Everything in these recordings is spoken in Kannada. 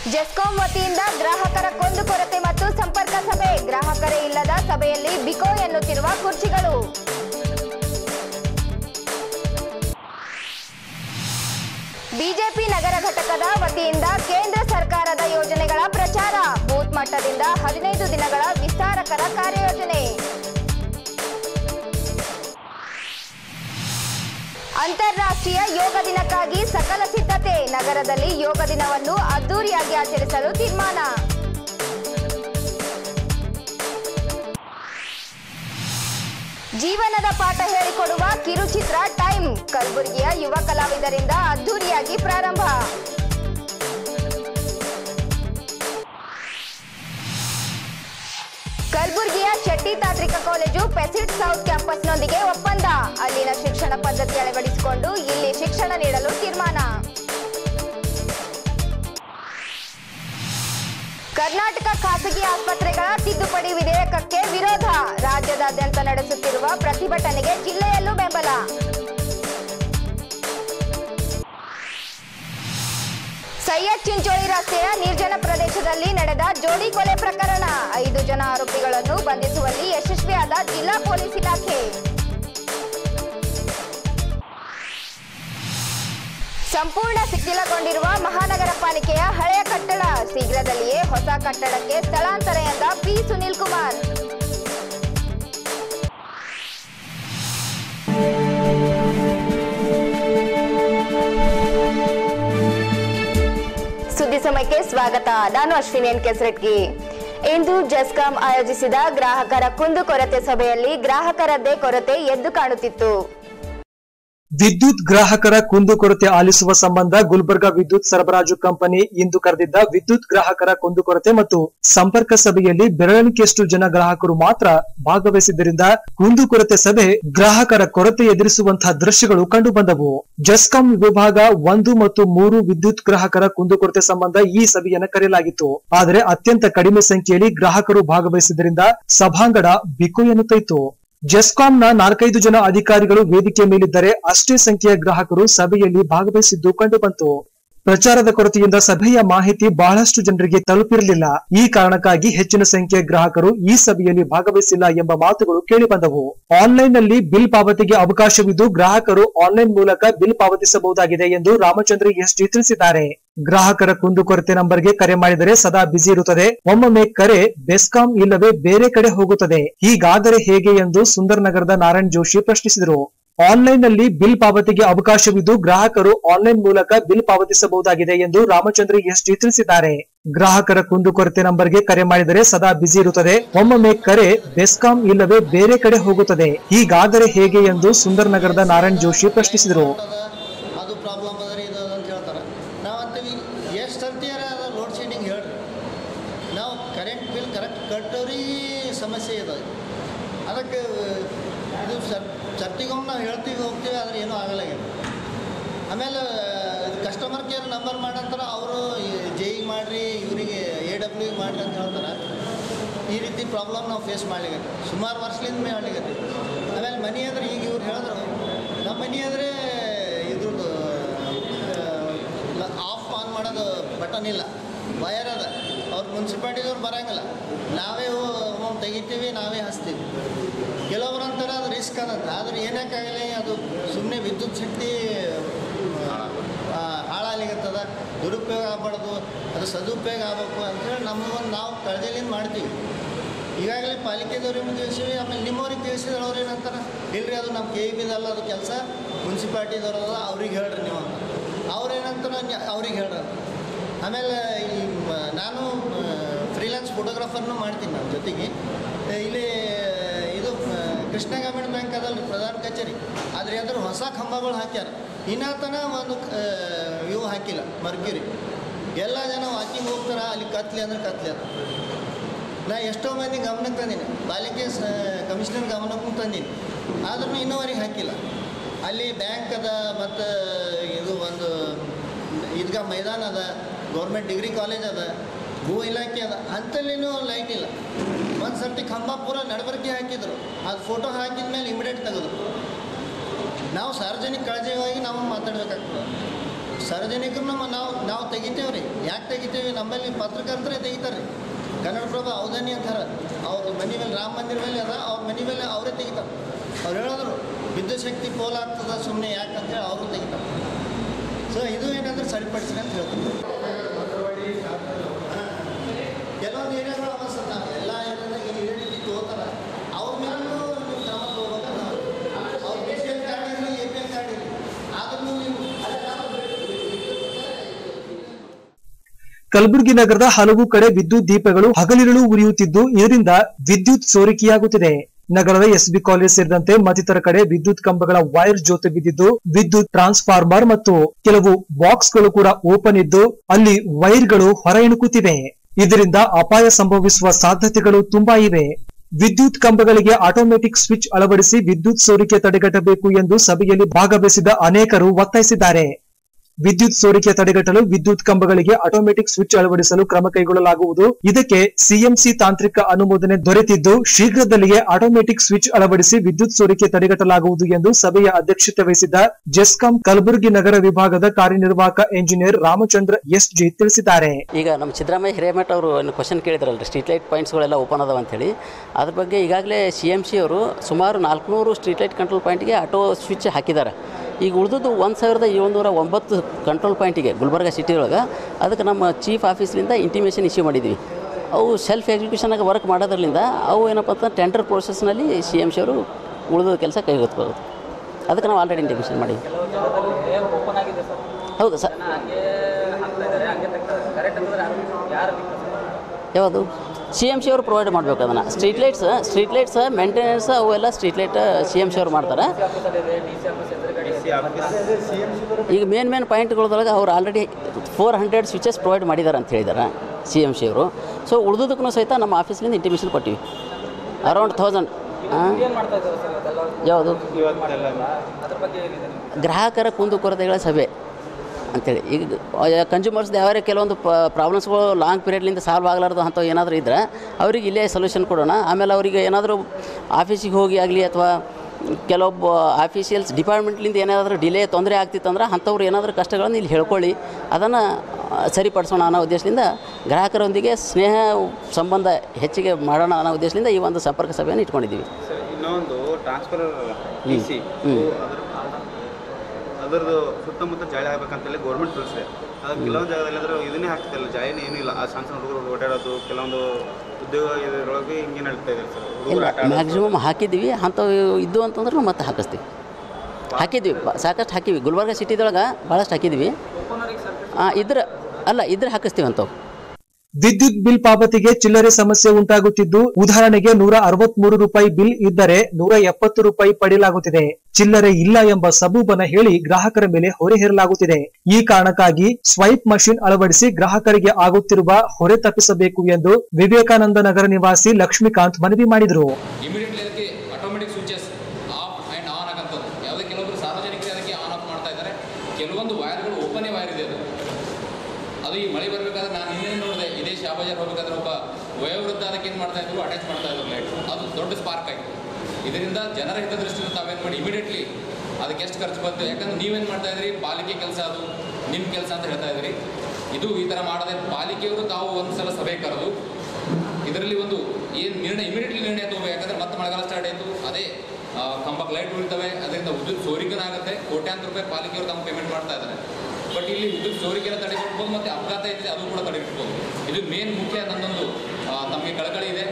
ಜೆಸ್ಕಾಂ ವತಿಯಿಂದ ಗ್ರಾಹಕರ ಕುಂದುಕೊರತೆ ಮತ್ತು ಸಂಪರ್ಕ ಸಭೆ ಗ್ರಾಹಕರೇ ಇಲ್ಲದ ಸಭೆಯಲ್ಲಿ ಬಿಕೋ ಎನ್ನುತ್ತಿರುವ ಕುರ್ಚಿಗಳು ಬಿಜೆಪಿ ನಗರ ಘಟಕದ ವತಿಯಿಂದ ಕೇಂದ್ರ ಸರ್ಕಾರದ ಯೋಜನೆಗಳ ಪ್ರಚಾರ ಬೂತ್ ಮಟ್ಟದಿಂದ ಹದಿನೈದು ದಿನಗಳ ವಿಸ್ತಾರಕರ ಕಾರ್ಯಯೋಜನೆ ಅಂತಾರಾಷ್ಟ್ರೀಯ ಯೋಗ ದಿನಕ್ಕಾಗಿ ಸಕಲ ಸಿದ್ಧತೆ ನಗರದಲ್ಲಿ ಯೋಗ ದಿನವನ್ನು ಅದ್ದೂರಿಯಾಗಿ ಆಚರಿಸಲು ತೀರ್ಮಾನ ಜೀವನದ ಪಾಠ ಹೇಳಿಕೊಡುವ ಕಿರುಚಿತ್ರ ಟೈಮ್ ಕಲಬುರಗಿಯ ಯುವ ಕಲಾವಿದರಿಂದ ಅದ್ದೂರಿಯಾಗಿ ಪ್ರಾರಂಭ ಕಲಬುರಗಿಯ ಶೆಟ್ಟಿ ತಾಂತ್ರಿಕ ಕಾಲೇಜು ಪೆಸಿಟ್ ಸೌತ್ ಕ್ಯಾಂಪಸ್ನೊಂದಿಗೆ ಒಪ್ಪಂದ ಅಲ್ಲಿನ ಶಿಕ್ಷಣ ಪದ್ಧತಿ ಅಳವಡಿಸಿಕೊಂಡು ಇಲ್ಲಿ ಶಿಕ್ಷಣ ನೀಡಲು ತೀರ್ಮಾನ ಕರ್ನಾಟಕ ಖಾಸಗಿ ಆಸ್ಪತ್ರೆಗಳ ತಿದ್ದುಪಡಿ ವಿಧೇಯಕಕ್ಕೆ ವಿರೋಧ ರಾಜ್ಯದಾದ್ಯಂತ ನಡೆಸುತ್ತಿರುವ ಪ್ರತಿಭಟನೆಗೆ ಜಿಲ್ಲೆಯಲ್ಲೂ ಬೆಂಬಲ ಸೈಯದ್ ಚಿಂಚೋಳಿ ರಸ್ತೆಯ ನಿರ್ಜನ ಪ್ರದೇಶದಲ್ಲಿ ನಡೆದ ಜೋಡಿ ಕೊಲೆ ಪ್ರಕರಣ ಐದು ಜನ ಆರೋಪಿಗಳನ್ನು ಬಂಧಿಸುವಲ್ಲಿ ಯಶಸ್ವಿಯಾದ ಜಿಲ್ಲಾ ಪೊಲೀಸ್ ಇಲಾಖೆ ಸಂಪೂರ್ಣ ಶಿಥಿಲಗೊಂಡಿರುವ ಮಹಾನಗರ ಪಾಲಿಕೆಯ ಹಳೆಯ ಕಟ್ಟಡ ಶೀಘ್ರದಲ್ಲಿಯೇ ಹೊಸ ಕಟ್ಟಡಕ್ಕೆ ಸ್ಥಳಾಂತರ ಎಂದ ಪಿ ಸುನೀಲ್ ಕುಮಾರ್ ಸುದ್ದಿ ಸಮಯಕ್ಕೆ ಸ್ವಾಗತ ನಾನು ಅಶ್ವಿನಿ ಎನ್ ಕೆಸರಟ್ಗಿ ಇಂದು ಜೆಸ್ಕಾಂ ಆಯೋಜಿಸಿದ ಗ್ರಾಹಕರ ಕುಂದುಕೊರತೆ ಸಭೆಯಲ್ಲಿ ಗ್ರಾಹಕರದ್ದೇ ಕೊರತೆ ಎದ್ದು ಕಾಣುತ್ತಿತ್ತು ವಿದ್ಯುತ್ ಗ್ರಾಹಕರ ಕುಂದುಕೊರತೆ ಆಲಿಸುವ ಸಂಬಂಧ ಗುಲ್ಬರ್ಗಾ ವಿದ್ಯುತ್ ಸರಬರಾಜು ಕಂಪನಿ ಇಂದು ಕರೆದಿದ್ದ ವಿದ್ಯುತ್ ಗ್ರಾಹಕರ ಕುಂದುಕೊರತೆ ಮತ್ತು ಸಂಪರ್ಕ ಸಭೆಯಲ್ಲಿ ಬೆರಳಿಕೆಯಷ್ಟು ಜನ ಗ್ರಾಹಕರು ಮಾತ್ರ ಭಾಗವಹಿಸಿದ್ದರಿಂದ ಕುಂದುಕೊರತೆ ಸಭೆ ಗ್ರಾಹಕರ ಕೊರತೆ ಎದುರಿಸುವಂತಹ ದೃಶ್ಯಗಳು ಕಂಡುಬಂದವು ಜೆಸ್ಕಾಂ ವಿಭಾಗ ಒಂದು ಮತ್ತು ಮೂರು ವಿದ್ಯುತ್ ಗ್ರಾಹಕರ ಕುಂದುಕೊರತೆ ಸಂಬಂಧ ಈ ಸಭೆಯನ್ನು ಕರೆಯಲಾಗಿತ್ತು ಆದರೆ ಅತ್ಯಂತ ಕಡಿಮೆ ಸಂಖ್ಯೆಯಲ್ಲಿ ಗ್ರಾಹಕರು ಭಾಗವಹಿಸಿದ್ದರಿಂದ ಸಭಾಂಗಣ ಬಿಕು ಎನ್ನುತ್ತಿತ್ತು ಜೆಸ್ಕಾಂನ ನಾಲ್ಕೈದು ಜನ ಅಧಿಕಾರಿಗಳು ವೇದಿಕೆ ಮೇಲಿದ್ದರೆ ಅಷ್ಟೇ ಸಂಖ್ಯೆಯ ಗ್ರಾಹಕರು ಸಭೆಯಲ್ಲಿ ಭಾಗವಹಿಸಿದ್ದು ಕಂಡುಬಂತು ಪ್ರಚಾರದ ಕೊರತೆಯಿಂದ ಸಭೆಯ ಮಾಹಿತಿ ಬಹಳಷ್ಟು ಜನರಿಗೆ ತಲುಪಿರಲಿಲ್ಲ ಈ ಕಾರಣಕ್ಕಾಗಿ ಹೆಚ್ಚಿನ ಸಂಖ್ಯೆಯ ಗ್ರಾಹಕರು ಈ ಸಭೆಯಲ್ಲಿ ಭಾಗವಹಿಸಿಲ್ಲ ಎಂಬ ಮಾತುಗಳು ಕೇಳಿಬಂದವು ಆನ್ಲೈನ್ ನಲ್ಲಿ ಬಿಲ್ ಪಾವತಿಗೆ ಅವಕಾಶವಿದ್ದು ಗ್ರಾಹಕರು ಆನ್ಲೈನ್ ಮೂಲಕ ಬಿಲ್ ಪಾವತಿಸಬಹುದಾಗಿದೆ ಎಂದು ರಾಮಚಂದ್ರ ಎಸ್ಟಿ ತಿಳಿಸಿದ್ದಾರೆ ಗ್ರಾಹಕರ ಕುಂದುಕೊರತೆ ನಂಬರ್ಗೆ ಕರೆ ಮಾಡಿದರೆ ಸದಾ ಬಿಸಿ ಇರುತ್ತದೆ ಒಮ್ಮೊಮ್ಮೆ ಕರೆ ಬೆಸ್ಕಾಂ ಇಲ್ಲವೇ ಬೇರೆ ಕಡೆ ಹೋಗುತ್ತದೆ ಹೀಗಾದರೆ ಹೇಗೆ ಎಂದು ಸುಂದರ್ ನಗರದ ನಾರಾಯಣ್ ಜೋಶಿ ಪ್ರಶ್ನಿಸಿದರು ಆನ್ಲೈನ್ ನಲ್ಲಿ ಬಿಲ್ ಪಾವತಿಗೆ ಅವಕಾಶವಿದ್ದು ಗ್ರಾಹಕರು ಆನ್ಲೈನ್ ಮೂಲಕ ಬಿಲ್ ಪಾವತಿಸಬಹುದಾಗಿದೆ ಎಂದು ರಾಮಚಂದ್ರ ಎಸ್ಟಿ ತಿಳಿಸಿದ್ದಾರೆ ಗ್ರಾಹಕರ ಕುಂದುಕೊರತೆ ನಂಬರ್ಗೆ ಕರೆ ಮಾಡಿದರೆ ಸದಾ ಬಿಸಿ ಇರುತ್ತದೆ ಒಮ್ಮೊಮ್ಮೆ ಕರೆ ಬೆಸ್ಕಾಂ ಇಲ್ಲವೇ ಬೇರೆ ಕಡೆ ಹೋಗುತ್ತದೆ ಹೀಗಾದರೆ ಹೇಗೆ ಎಂದು ಸುಂದರ್ ನಗರದ ನಾರಾಯಣ್ ಜೋಶಿ ಪ್ರಶ್ನಿಸಿದರು ಅದ ಅದು ಪ್ರಾಬ್ಲಮ್ ಅದ ರೀ ಇದು ಅದ ಅಂತ ಹೇಳ್ತಾರೆ ನಾವು ಅಂತೀವಿ ಎಷ್ಟು ಸರ್ತಿಯಾರ ಅದ ಲೋಡ್ ಶೆಡ್ಡಿಂಗ್ ಹೇಳ್ರಿ ನಾವು ಕರೆಂಟ್ ಬಿಲ್ ಕರೆಕ್ಟ್ ಕಟ್ಟೋರಿ ಸಮಸ್ಯೆ ಇದೆ ಅದಕ್ಕೆ ಇದು ಸರ್ ಸರ್ತಿಗೊಮ್ಮೆ ನಾವು ಹೇಳ್ತೀವಿ ಹೋಗ್ತೀವಿ ಆದರೆ ಏನೂ ಆಗಲ್ಲ ಈಗ ಆಮೇಲೆ ಕಸ್ಟಮರ್ ಕೇರ್ ನಂಬರ್ ಮಾಡಂತಾರೆ ಅವರು ಜೆ ಇ ಮಾಡಿರಿ ಇವರಿಗೆ ಎ ಡಬ್ಲ್ಯೂ ಮಾಡಿರಿ ಅಂತ ಹೇಳ್ತಾರೆ ಈ ರೀತಿ ಪ್ರಾಬ್ಲಮ್ ನಾವು ಫೇಸ್ ಮಾಡ್ಲಿಕ್ಕೆ ಸುಮಾರು ವರ್ಷದಿಂದ ಮಾಡ್ಲಿಕ್ಕೆ ಆಮೇಲೆ ಮನಿ ಅಂದ್ರೆ ಈಗ ಇವ್ರು ಹೇಳಿದ್ರು ನಮ್ಮ ಮನಿ ಅಂದರೆ ಇದ್ರದ್ದು ಆಫ್ ಆನ್ ಮಾಡೋದು ಬಟನ್ ಇಲ್ಲ ವಯರ್ ಅದ ಅವ್ರು ಮುನ್ಸಿಪಾಲ್ಟಿದವ್ರು ಬರೋಂಗಿಲ್ಲ ನಾವೇ ಹೋ- ತೆಗಿತೀವಿ ನಾವೇ ಹಚ್ತೀವಿ ಕೆಲವೊಬ್ರು ಅಂತಾರೆ ಅದು ರಿಸ್ಕ್ ಅದಂತ ಆದ್ರೆ ಏನಕ್ಕಾಗಲಿ ಅದು ಸುಮ್ಮನೆ ವಿದ್ಯುತ್ ಶಕ್ತಿ ಆ, ಹಾಳಾಗ್ಲಿಕತ್ತದ ದುರುಪಯೋಗ ಆಗ್ಬಾರ್ದು ಅದು ಸದುಪಯೋಗ ಆಗ್ಬೇಕು ಅಂತೇಳಿ ನಮಗೊಂದು ನಾವು ಕಳ್ದಲಿಂದ ಮಾಡ್ತೀವಿ ಈಗಾಗಲೇ ಪಾಲಿಕೆದವ್ರಿಗೆ ತಿಳಿಸಿವಿ ಆಮೇಲೆ ನಿಮ್ಮವ್ರಿಗೆ ತಿಳಿಸಿದ್ರೆ ಅವ್ರು ಏನಂತಾರೆ ಇಲ್ರಿ ಅದು ನಮ್ಮ ಕೆ ಇ ಬಿದಲ್ಲ ಅದು ಕೆಲಸ ಮುನ್ಸಿಪಾಲ್ಟಿದವ್ರಲ್ಲ ಅವ್ರಿಗೆ ಹೇಳ್ರಿ ನೀವು ಅಂತ ಅವ್ರು ಏನಂತಾರೆ ಅವ್ರಿಗೆ ಹೇಳ್ರಿ ಅಂತ. ಆಮೇಲೆ ಈ ಮ- ನಾನು ಫ್ರೀಲಾನ್ಸ್ ಫೋಟೋಗ್ರಾಫರ್ನು ಮಾಡ್ತೀನಿ ನನ್ನ ಜೊತೆಗೆ ಆ, ಇಲ್ಲಿ ಇದು ಆ, ಕೃಷ್ಣ ಗ್ರಾಮೀಣ ಬ್ಯಾಂಕ್ ಅದಲ್ಲ ಪ್ರಧಾನ ಕಚೇರಿ ಆದರೆ ಅದ್ರ ಹೊಸ ಕಂಬಗಳು ಹಾಕ್ಯಾರ ಇನ್ನೂ ತನ ಒಂದು ಆ, ಇವು ಹಾಕಿಲ್ಲ ಮರ್ಕ್ಯೂರಿ ಎಲ್ಲ ಜನ ವಾಕಿಂಗ್ ಹೋಗ್ತಾರ ಅಲ್ಲಿ ಕತ್ಲಿ ಅಂದ್ರೆ ಕತ್ಲಿ ಅದ ನಾ ಎಷ್ಟೋ ಮಂದಿ ಗಮನಕ್ಕೆ ತಂದೀನಿ ಪಾಲಿಕೆ ಸ ಕಮಿಷನರ್ ಗಮನಕ್ಕೂ ತಂದೀನಿ ಆದ್ರೂ ಇನ್ನೂವರೆಗೆ ಹಾಕಿಲ್ಲ ಅಲ್ಲಿ ಬ್ಯಾಂಕ್ ಅದ ಮತ್ತು ಇದು ಒಂದು ಈದ್ಗಾ ಮೈದಾನ ಅದ ಗೌರ್ಮೆಂಟ್ ಡಿಗ್ರಿ ಕಾಲೇಜ್ ಅದ ಭೂ ಇಲಾಖೆ ಅದ ಅಂತಲ್ಲಿನೂ ಲೈಟ್ ಇಲ್ಲ ಒಂದು ಸರ್ತಿ ಕಂಬ ಪೂರ ನಡಬರ್ಕೆ ಹಾಕಿದ್ರು ಅದು ಫೋಟೋ ಹಾಕಿದ ಮೇಲೆ ಇಮಿಡಿಯೇಟ್ ತೆಗೆದ್ರು ನಾವು ಸಾರ್ವಜನಿಕ ಕಾಳಜಿಯಾಗಿ ನಾವು ಮಾತಾಡಬೇಕಾಗ್ತದೆ ಸಾರ್ವಜನಿಕರು ನಮ್ಮ ನಾವು ನಾವು ತೆಗಿತೇವೆ ರೀ ಯಾಕೆ ತೆಗಿತೇವೆ ನಮ್ಮಲ್ಲಿ ಪತ್ರಕರ್ತರೇ ತೆಗಿತಾರೆ ರೀ ಕನ್ನಡಪ್ರಭ ಔದಾನಿ ಅಂತಾರೆ ಅವ್ರ ಮನೆ ಮೇಲೆ ರಾಮ ಮಂದಿರ ಮೇಲೆ ಅದ ಅವ್ರ ಮನೆ ಮೇಲೆ ಅವರೇ ತೆಗಿತಾರೆ ಅವ್ರು ಹೇಳಿದ್ರು ವಿದ್ಯುತ್ ಶಕ್ತಿ ಪೋಲ್ ಆಗ್ತದ ಸುಮ್ಮನೆ ಯಾಕಂತೇಳಿ ಅವರು ತೆಗಿತಾರೆ ಸೊ ಇದು ಏನಂದ್ರೆ ಸರಿಪಡಿಸ್ರಿ ಅಂತ ಹೇಳ್ತೀನಿ ಕೆಲವೊಂದು ಏರಿಯಾಗಳು ಅವ ಸರ್ ನಾವು ಎಲ್ಲ ಏರಿಯಾದಾಗ ಈ ರೀತಿ ತಗೋತಾರ ಅವ್ರ ಮೇಲೂ ನೀವು ಕ್ರಮ ತಗೋಬೇಕಂತ ಅವ್ರ ಬಿ ಪಿ ಎಲ್ ಕಾರ್ಡ್ ಇರಲಿ ಎ ಪಿ ಎಲ್ ಕಾರ್ಡ್ ಇರಲಿ ಆದ್ರೂ ನೀವು ಕಲಬುರಗಿ ನಗರದ ಹಲವು ಕಡೆ ವಿದ್ಯುತ್ ದೀಪಗಳು ಹಗಲಿರುಳು ಉರಿಯುತ್ತಿದ್ದು ಇದರಿಂದ ವಿದ್ಯುತ್ ಸೋರಿಕೆಯಾಗುತ್ತಿದೆ ನಗರದ ಎಸ್ಬಿ ಕಾಲೇಜ್ ಸೇರಿದಂತೆ ಮತ್ತಿತರ ಕಡೆ ವಿದ್ಯುತ್ ಕಂಬಗಳ ವೈರ್ ಜೋತು ಬಿದ್ದಿದ್ದು ವಿದ್ಯುತ್ ಟ್ರಾನ್ಸ್ಫಾರ್ಮರ್ ಮತ್ತು ಕೆಲವು ಬಾಕ್ಸ್ಗಳು ಕೂಡ ಓಪನ್ ಇದ್ದು ಅಲ್ಲಿ ವೈರ್ಗಳು ಹೊರ ಇಣುಕುತ್ತಿವೆ ಇದರಿಂದ ಅಪಾಯ ಸಂಭವಿಸುವ ಸಾಧ್ಯತೆಗಳು ತುಂಬಾ ಇವೆ ವಿದ್ಯುತ್ ಕಂಬಗಳಿಗೆ ಆಟೋಮೆಟಿಕ್ ಸ್ವಿಚ್ ಅಳವಡಿಸಿ ವಿದ್ಯುತ್ ಸೋರಿಕೆ ತಡೆಗಟ್ಟಬೇಕು ಎಂದು ಸಭೆಯಲ್ಲಿ ಭಾಗವಹಿಸಿದ ಅನೇಕರು ಒತ್ತಾಯಿಸಿದ್ದಾರೆ ವಿದ್ಯುತ್ ಸೋರಿಕೆ ತಡೆಗಟ್ಟಲು ವಿದ್ಯುತ್ ಕಂಬಗಳಿಗೆ ಆಟೋಮೆಟಿಕ್ ಸ್ವಿಚ್ ಅಳವಡಿಸಲು ಕ್ರಮ ಕೈಗೊಳ್ಳಲಾಗುವುದು ಇದಕ್ಕೆ ಸಿಎಂಸಿ ತಾಂತ್ರಿಕ ಅನುಮೋದನೆ ದೊರೆತಿದ್ದು ಶೀಘ್ರದಲ್ಲಿಯೇ ಆಟೋಮೆಟಿಕ್ ಸ್ವಿಚ್ ಅಳವಡಿಸಿ ವಿದ್ಯುತ್ ಸೋರಿಕೆ ತಡೆಗಟ್ಟಲಾಗುವುದು ಎಂದು ಸಭೆಯ ಅಧ್ಯಕ್ಷತೆ ವಹಿಸಿದ್ದ ಜೆಸ್ಕಾಂ ಕಲಬುರಗಿ ನಗರ ವಿಭಾಗದ ಕಾರ್ಯನಿರ್ವಾಹಕ ಎಂಜಿನಿಯರ್ ರಾಮಚಂದ್ರ ಎಸ್ ಜಿ ತಿಳಿಸಿದ್ದಾರೆ ಈಗ ನಮ್ಮ ಸಿದ್ದರಾಮಯ್ಯ ಹಿರೇಮಠ ಅವರು ಒಂದು ಕ್ವಶನ್ ಕೇಳಿದ್ರಲ್ಲ ಸ್ಟ್ರೀಟ್ ಲೈಟ್ ಪಾಯಿಂಟ್ಸ್ಗಳೆಲ್ಲ ಓಪನ್ ಅದಾವ ಅಂತೇಳಿ ಅದ್ರ ಬಗ್ಗೆ ಈಗಾಗಲೇ ಸಿ ಎಮ್ ಸಿ ಅವರು ಸುಮಾರು ನಾಲ್ಕುನೂರು ಸ್ಟ್ರೀಟ್ ಲೈಟ್ ಕಂಟ್ರೋಲ್ ಪಾಯಿಂಟ್ಗೆ ಆಟೋ ಸ್ವಿಚ್ ಹಾಕಿದ್ದಾರೆ ಈಗ ಉಳಿದದ್ದು ಒಂದು ಸಾವಿರದ ಏಳ್ನೂರ ಒಂಬತ್ತು ಕಂಟ್ರೋಲ್ ಪಾಯಿಂಟಿಗೆ ಗುಲ್ಬರ್ಗ ಸಿಟಿ ಒಳಗೆ ಅದಕ್ಕೆ ನಮ್ಮ ಚೀಫ್ ಆಫೀಸ್ಲಿಂದ ಇಂಟಿಮೇಷನ್ ಇಶ್ಯೂ ಮಾಡಿದ್ವಿ ಅವು ಸೆಲ್ಫ್ ಎಕ್ಸಿಕ್ಯೂಷನಾಗ ವರ್ಕ್ ಮಾಡೋದ್ರಿಂದ ಅವು ಏನಪ್ಪ ಅಂತ ಟೆಂಡರ್ ಪ್ರೋಸೆಸ್ನಲ್ಲಿ ಸಿ ಎಮ್ ಸಿ ಅವರು ಉಳಿದ ಕೆಲಸ ಕೈಗೆತ್ಕೊಳ್ಳೋದು ಅದಕ್ಕೆ ನಾವು ಆಲ್ರೆಡಿ ಇಂಟಿಮೇಷನ್ ಮಾಡಿದ್ವಿ ಹೌದು ಸರ್ ಯಾವುದು ಸಿ ಎಮ್ ಸಿ ಅವರು ಪ್ರೊವೈಡ್ ಮಾಡಬೇಕು ಅದನ್ನು street lights street lights maintenance ಅವೆಲ್ಲ street light C M C ಅವ್ರು ಮಾಡ್ತಾರೆ ಈಗ ಮೇನ್ ಮೇನ್ ಪಾಯಿಂಟ್ಗಳೊಳಗೆ ಅವ್ರು already four hundred switches provide ಮಾಡಿದ್ದಾರೆ ಅಂತ ಹೇಳಿದ್ದಾರೆ ಸಿ ಎಮ್ ಸಿ ಅವರು ಸೊ ಉಳಿದಕ್ಕೂ ಸಹಿತ ನಮ್ಮ ಆಫೀಸ್ಲಿಂದ ಇಂಟಿಮೇಷನ್ ಕೊಟ್ಟಿವಿ ಅರೌಂಡ್ ಥೌಸಂಡ್ ಯಾವುದು ಗ್ರಾಹಕರ ಕುಂದುಕೊರತೆಗಳ ಸಭೆ ಅಂತೇಳಿ ಈಗ ಕನ್ಸ್ಯೂಮರ್ಸ್ ಯಾವ್ಯಾವ ಕೆಲವೊಂದು ಪ್ರಾಬ್ಲಮ್ಸ್ಗಳು ಲಾಂಗ್ ಪೀರಿಯಡ್ಲಿಂದ ಸಾಲ್ವ್ ಆಗಲಾರ್ದು ಅಂಥವು ಏನಾದರೂ ಇದ್ದರೆ ಅವ್ರಿಗೆ ಇಲ್ಲೇ ಸೊಲ್ಯೂಷನ್ ಕೊಡೋಣ ಆಮೇಲೆ ಅವರಿಗೆ ಏನಾದರೂ ಆಫೀಸಿಗೆ ಹೋಗಿ ಆಗಲಿ ಅಥವಾ ಕೆಲವೊಬ್ಬ ಆಫೀಷಿಯಲ್ಸ್ ಡಿಪಾರ್ಟ್ಮೆಂಟ್ಲಿಂದ ಏನಾದರೂ ಡಿಲೇ ತೊಂದರೆ ಆಗ್ತಿತ್ತಂದ್ರೆ ಅಂಥವ್ರು ಏನಾದರೂ ಕಷ್ಟಗಳನ್ನು ಇಲ್ಲಿ ಹೇಳ್ಕೊಳ್ಳಿ ಅದನ್ನು ಸರಿಪಡಿಸೋಣ ಅನ್ನೋ ಉದ್ದೇಶದಿಂದ ಗ್ರಾಹಕರೊಂದಿಗೆ ಸ್ನೇಹ ಸಂಬಂಧ ಹೆಚ್ಚಿಗೆ ಮಾಡೋಣ ಅನ್ನೋ ಉದ್ದೇಶದಿಂದ ಈ ಒಂದು ಸಂಪರ್ಕ ಸಭೆಯನ್ನು ಇಟ್ಕೊಂಡಿದ್ದೀವಿ ಸರ್ ಇನ್ನೊಂದು ಟ್ರಾನ್ಸ್ಫರ್ ಹ್ಮ್. ಇ ಸಿ ಹ್ಮ್. ಅದರದ್ದು ಸುತ್ತಮುತ್ತ ಜಾಳಿ ಆಗ್ಬೇಕಂತೇಳಿ ಗೌರ್ಮೆಂಟ್ ರೂಲ್ಸ್ ಇದೆ ಅದು ಕೆಲವೊಂದು ಜಾಗದಲ್ಲಿ ಆದ್ರೆ ಇದನ್ನೇ ಆಗ್ತಿಲ್ಲ ಜಾಯಿನ ಏನೂ ಇಲ್ಲ ಆ ಸಣ್ಣ ಸಣ್ಣ ಹುಡುಗರು ಓಡಾಡೋದು ಕೆಲವೊಂದು ಉದ್ಯೋಗ ಇದರೊಳಗೆ ಹಿಂಗೆ ನಡೀತಾ ಇದೆ ಸರ್ ಹುಡುಗರು ಇಲ್ಲ ಆಟ ಆಡೋದು. ಮ್ಯಾಕ್ಸಿಮಮ್ ಹಾಕಿದ್ದೀವಿ ಅಂಥವು ಇದ್ದು ಅಂತಂದ್ರೆ ನಾವು ಮತ್ತೆ ಹಾಕಿಸ್ತೀವಿ ಹಾಕಿದ್ವಿ ಬ- ಸಾಕಷ್ಟು ಹಾಕಿವಿ ಗುಲ್ಬರ್ಗ ಸಿಟಿದೊಳಗೆ ಭಾಳಷ್ಟು ಹಾಕಿದ್ವಿ ಹಾಂ ಇದ್ರೆ ಅಲ್ಲ ಇದ್ರೆ ಹಾಕಿಸ್ತೀವಿ ಅಂಥವು ವಿದ್ಯುತ್ ಬಿಲ್ ಪಾವತಿಗೆ ಚಿಲ್ಲರೆ ಸಮಸ್ಯೆ ಉಂಟಾಗುತ್ತಿದ್ದು ಉದಾಹರಣೆಗೆ ನೂರ ಅರವತ್ಮೂರು ರೂಪಾಯಿ ಬಿಲ್ ಇದ್ದರೆ ನೂರ ಎಪ್ಪತ್ತು ರೂಪಾಯಿ ಪಡೆಯಲಾಗುತ್ತಿದೆ ಚಿಲ್ಲರೆ ಇಲ್ಲ ಎಂಬ ಸಬೂಬನ ಹೇಳಿ ಗ್ರಾಹಕರ ಮೇಲೆ ಹೊರೆ ಹೇರಲಾಗುತ್ತಿದೆ ಈ ಕಾರಣಕ್ಕಾಗಿ ಸ್ವೈಪ್ ಮಷಿನ್ ಅಳವಡಿಸಿ ಗ್ರಾಹಕರಿಗೆ ಆಗುತ್ತಿರುವ ಹೊರೆ ತಪ್ಪಿಸಬೇಕು ಎಂದು ವಿವೇಕಾನಂದ ನಗರ ನಿವಾಸಿ ಲಕ್ಷ್ಮೀಕಾಂತ್ ಮನವಿ ಮಾಡಿದರು ಇಮಿಡಿಯೇಟ್ಲಿ ಅದಕ್ಕೆ automatic switches off and on ಆಗಂಥದ್ದು ಯಾವುದೇ ಕೆಲವೊಬ್ಬರು ಸಾರ್ವಜನಿಕರು ಅದಕ್ಕೆ ಆನ್ ಆಫ್ ಮಾಡ್ತಾ ಇದ್ದಾರೆ ಕೆಲವೊಂದು ವೈರ್ಗಳು ಓಪನೇ ವೈರ್ ಇದೆ ಅದು ಅದು ಈ ಮಳೆ ಬರಬೇಕಾದ್ರೆ ನಾನು ಇನ್ನೇ ನೋಡಿದೆ ಇದೇ ಶಾಬಾಜಾರ್ ಹೋಗ್ಬೇಕಾದ್ರೆ ಒಬ್ಬ ವಯೋವೃದ್ಧ ಅದಕ್ಕೆ ಏನು ಮಾಡ್ತಾ ಇದ್ರು ಅಟ್ಯಾಚ್ ಮಾಡ್ತಾ ಇದ್ರು ಲೈಟ್ ಅದು ದೊಡ್ಡ ಸ್ಪಾರ್ಕ್ ಆಯಿತು ಇದರಿಂದ ಜನರ ಹಿತದೃಷ್ಟಿಯಿಂದ ತಾವೇನು ಮಾಡಿ ಇಮಿಡಿಯೇಟ್ಲಿ ಅದಕ್ಕೆ ಎಷ್ಟು ಖರ್ಚು ಬಂತು ಯಾಕಂದ್ರೆ ನೀವೇನು ಮಾಡ್ತಾ ಇದ್ರಿ ಪಾಲಿಕೆ ಕೆಲಸ ಅದು ನಿಮ್ಮ ಕೆಲಸ ಅಂತ ಹೇಳ್ತಾ ಇದ್ರಿ ಇದು ಈ ಥರ ಮಾಡದೆ ಪಾಲಿಕೆಯವರು ತಾವು ಒಂದು ಸಲ ಸಭೆ ಕರೆದು ಇದರಲ್ಲಿ ಒಂದು ಏನು ನಿರ್ಣಯ ಇಮಿಡಿಯೇಟ್ಲಿ ನಿರ್ಣಯ ತಗೋಬೇಕು ಯಾಕಂದ್ರೆ ಮತ್ತೆ ಮಳೆಗಾಲ ಸ್ಟಾರ್ಟ್ ಆಯಿತು ಅದೇ ಆ, ಕಂಬಕ್ಕೆ ಲೈಟ್ ಉಳಿತವೆ ಅದರಿಂದ ವಿದ್ಯುತ್ ಸೋರಿಕೆನೂ ಆಗುತ್ತೆ ಕೋಟ್ಯಾಂತರ ರೂಪಾಯಿ ಪಾಲಿಕೆಯವರು ತಮ್ಮ ಪೇಮೆಂಟ್ ಮಾಡ್ತಾ ಇದ್ದಾರೆ ಬಟ್ ಇಲ್ಲಿ ವಿದ್ಯುತ್ ಸೋರಿಕೆನ ತಡೆಗಟ್ಟಬಹುದು ಮತ್ತೆ ಅಪಘಾತ ಇದೆ ಅದು ಕೂಡ ತಡೆಗಟ್ಟಬಹುದು ಇದು ಮೇನ್ ಮುಖ್ಯ ನನ್ನೊಂದು ಆ, ತಮಗೆ ಕಳಕಳಿ ಇದೆ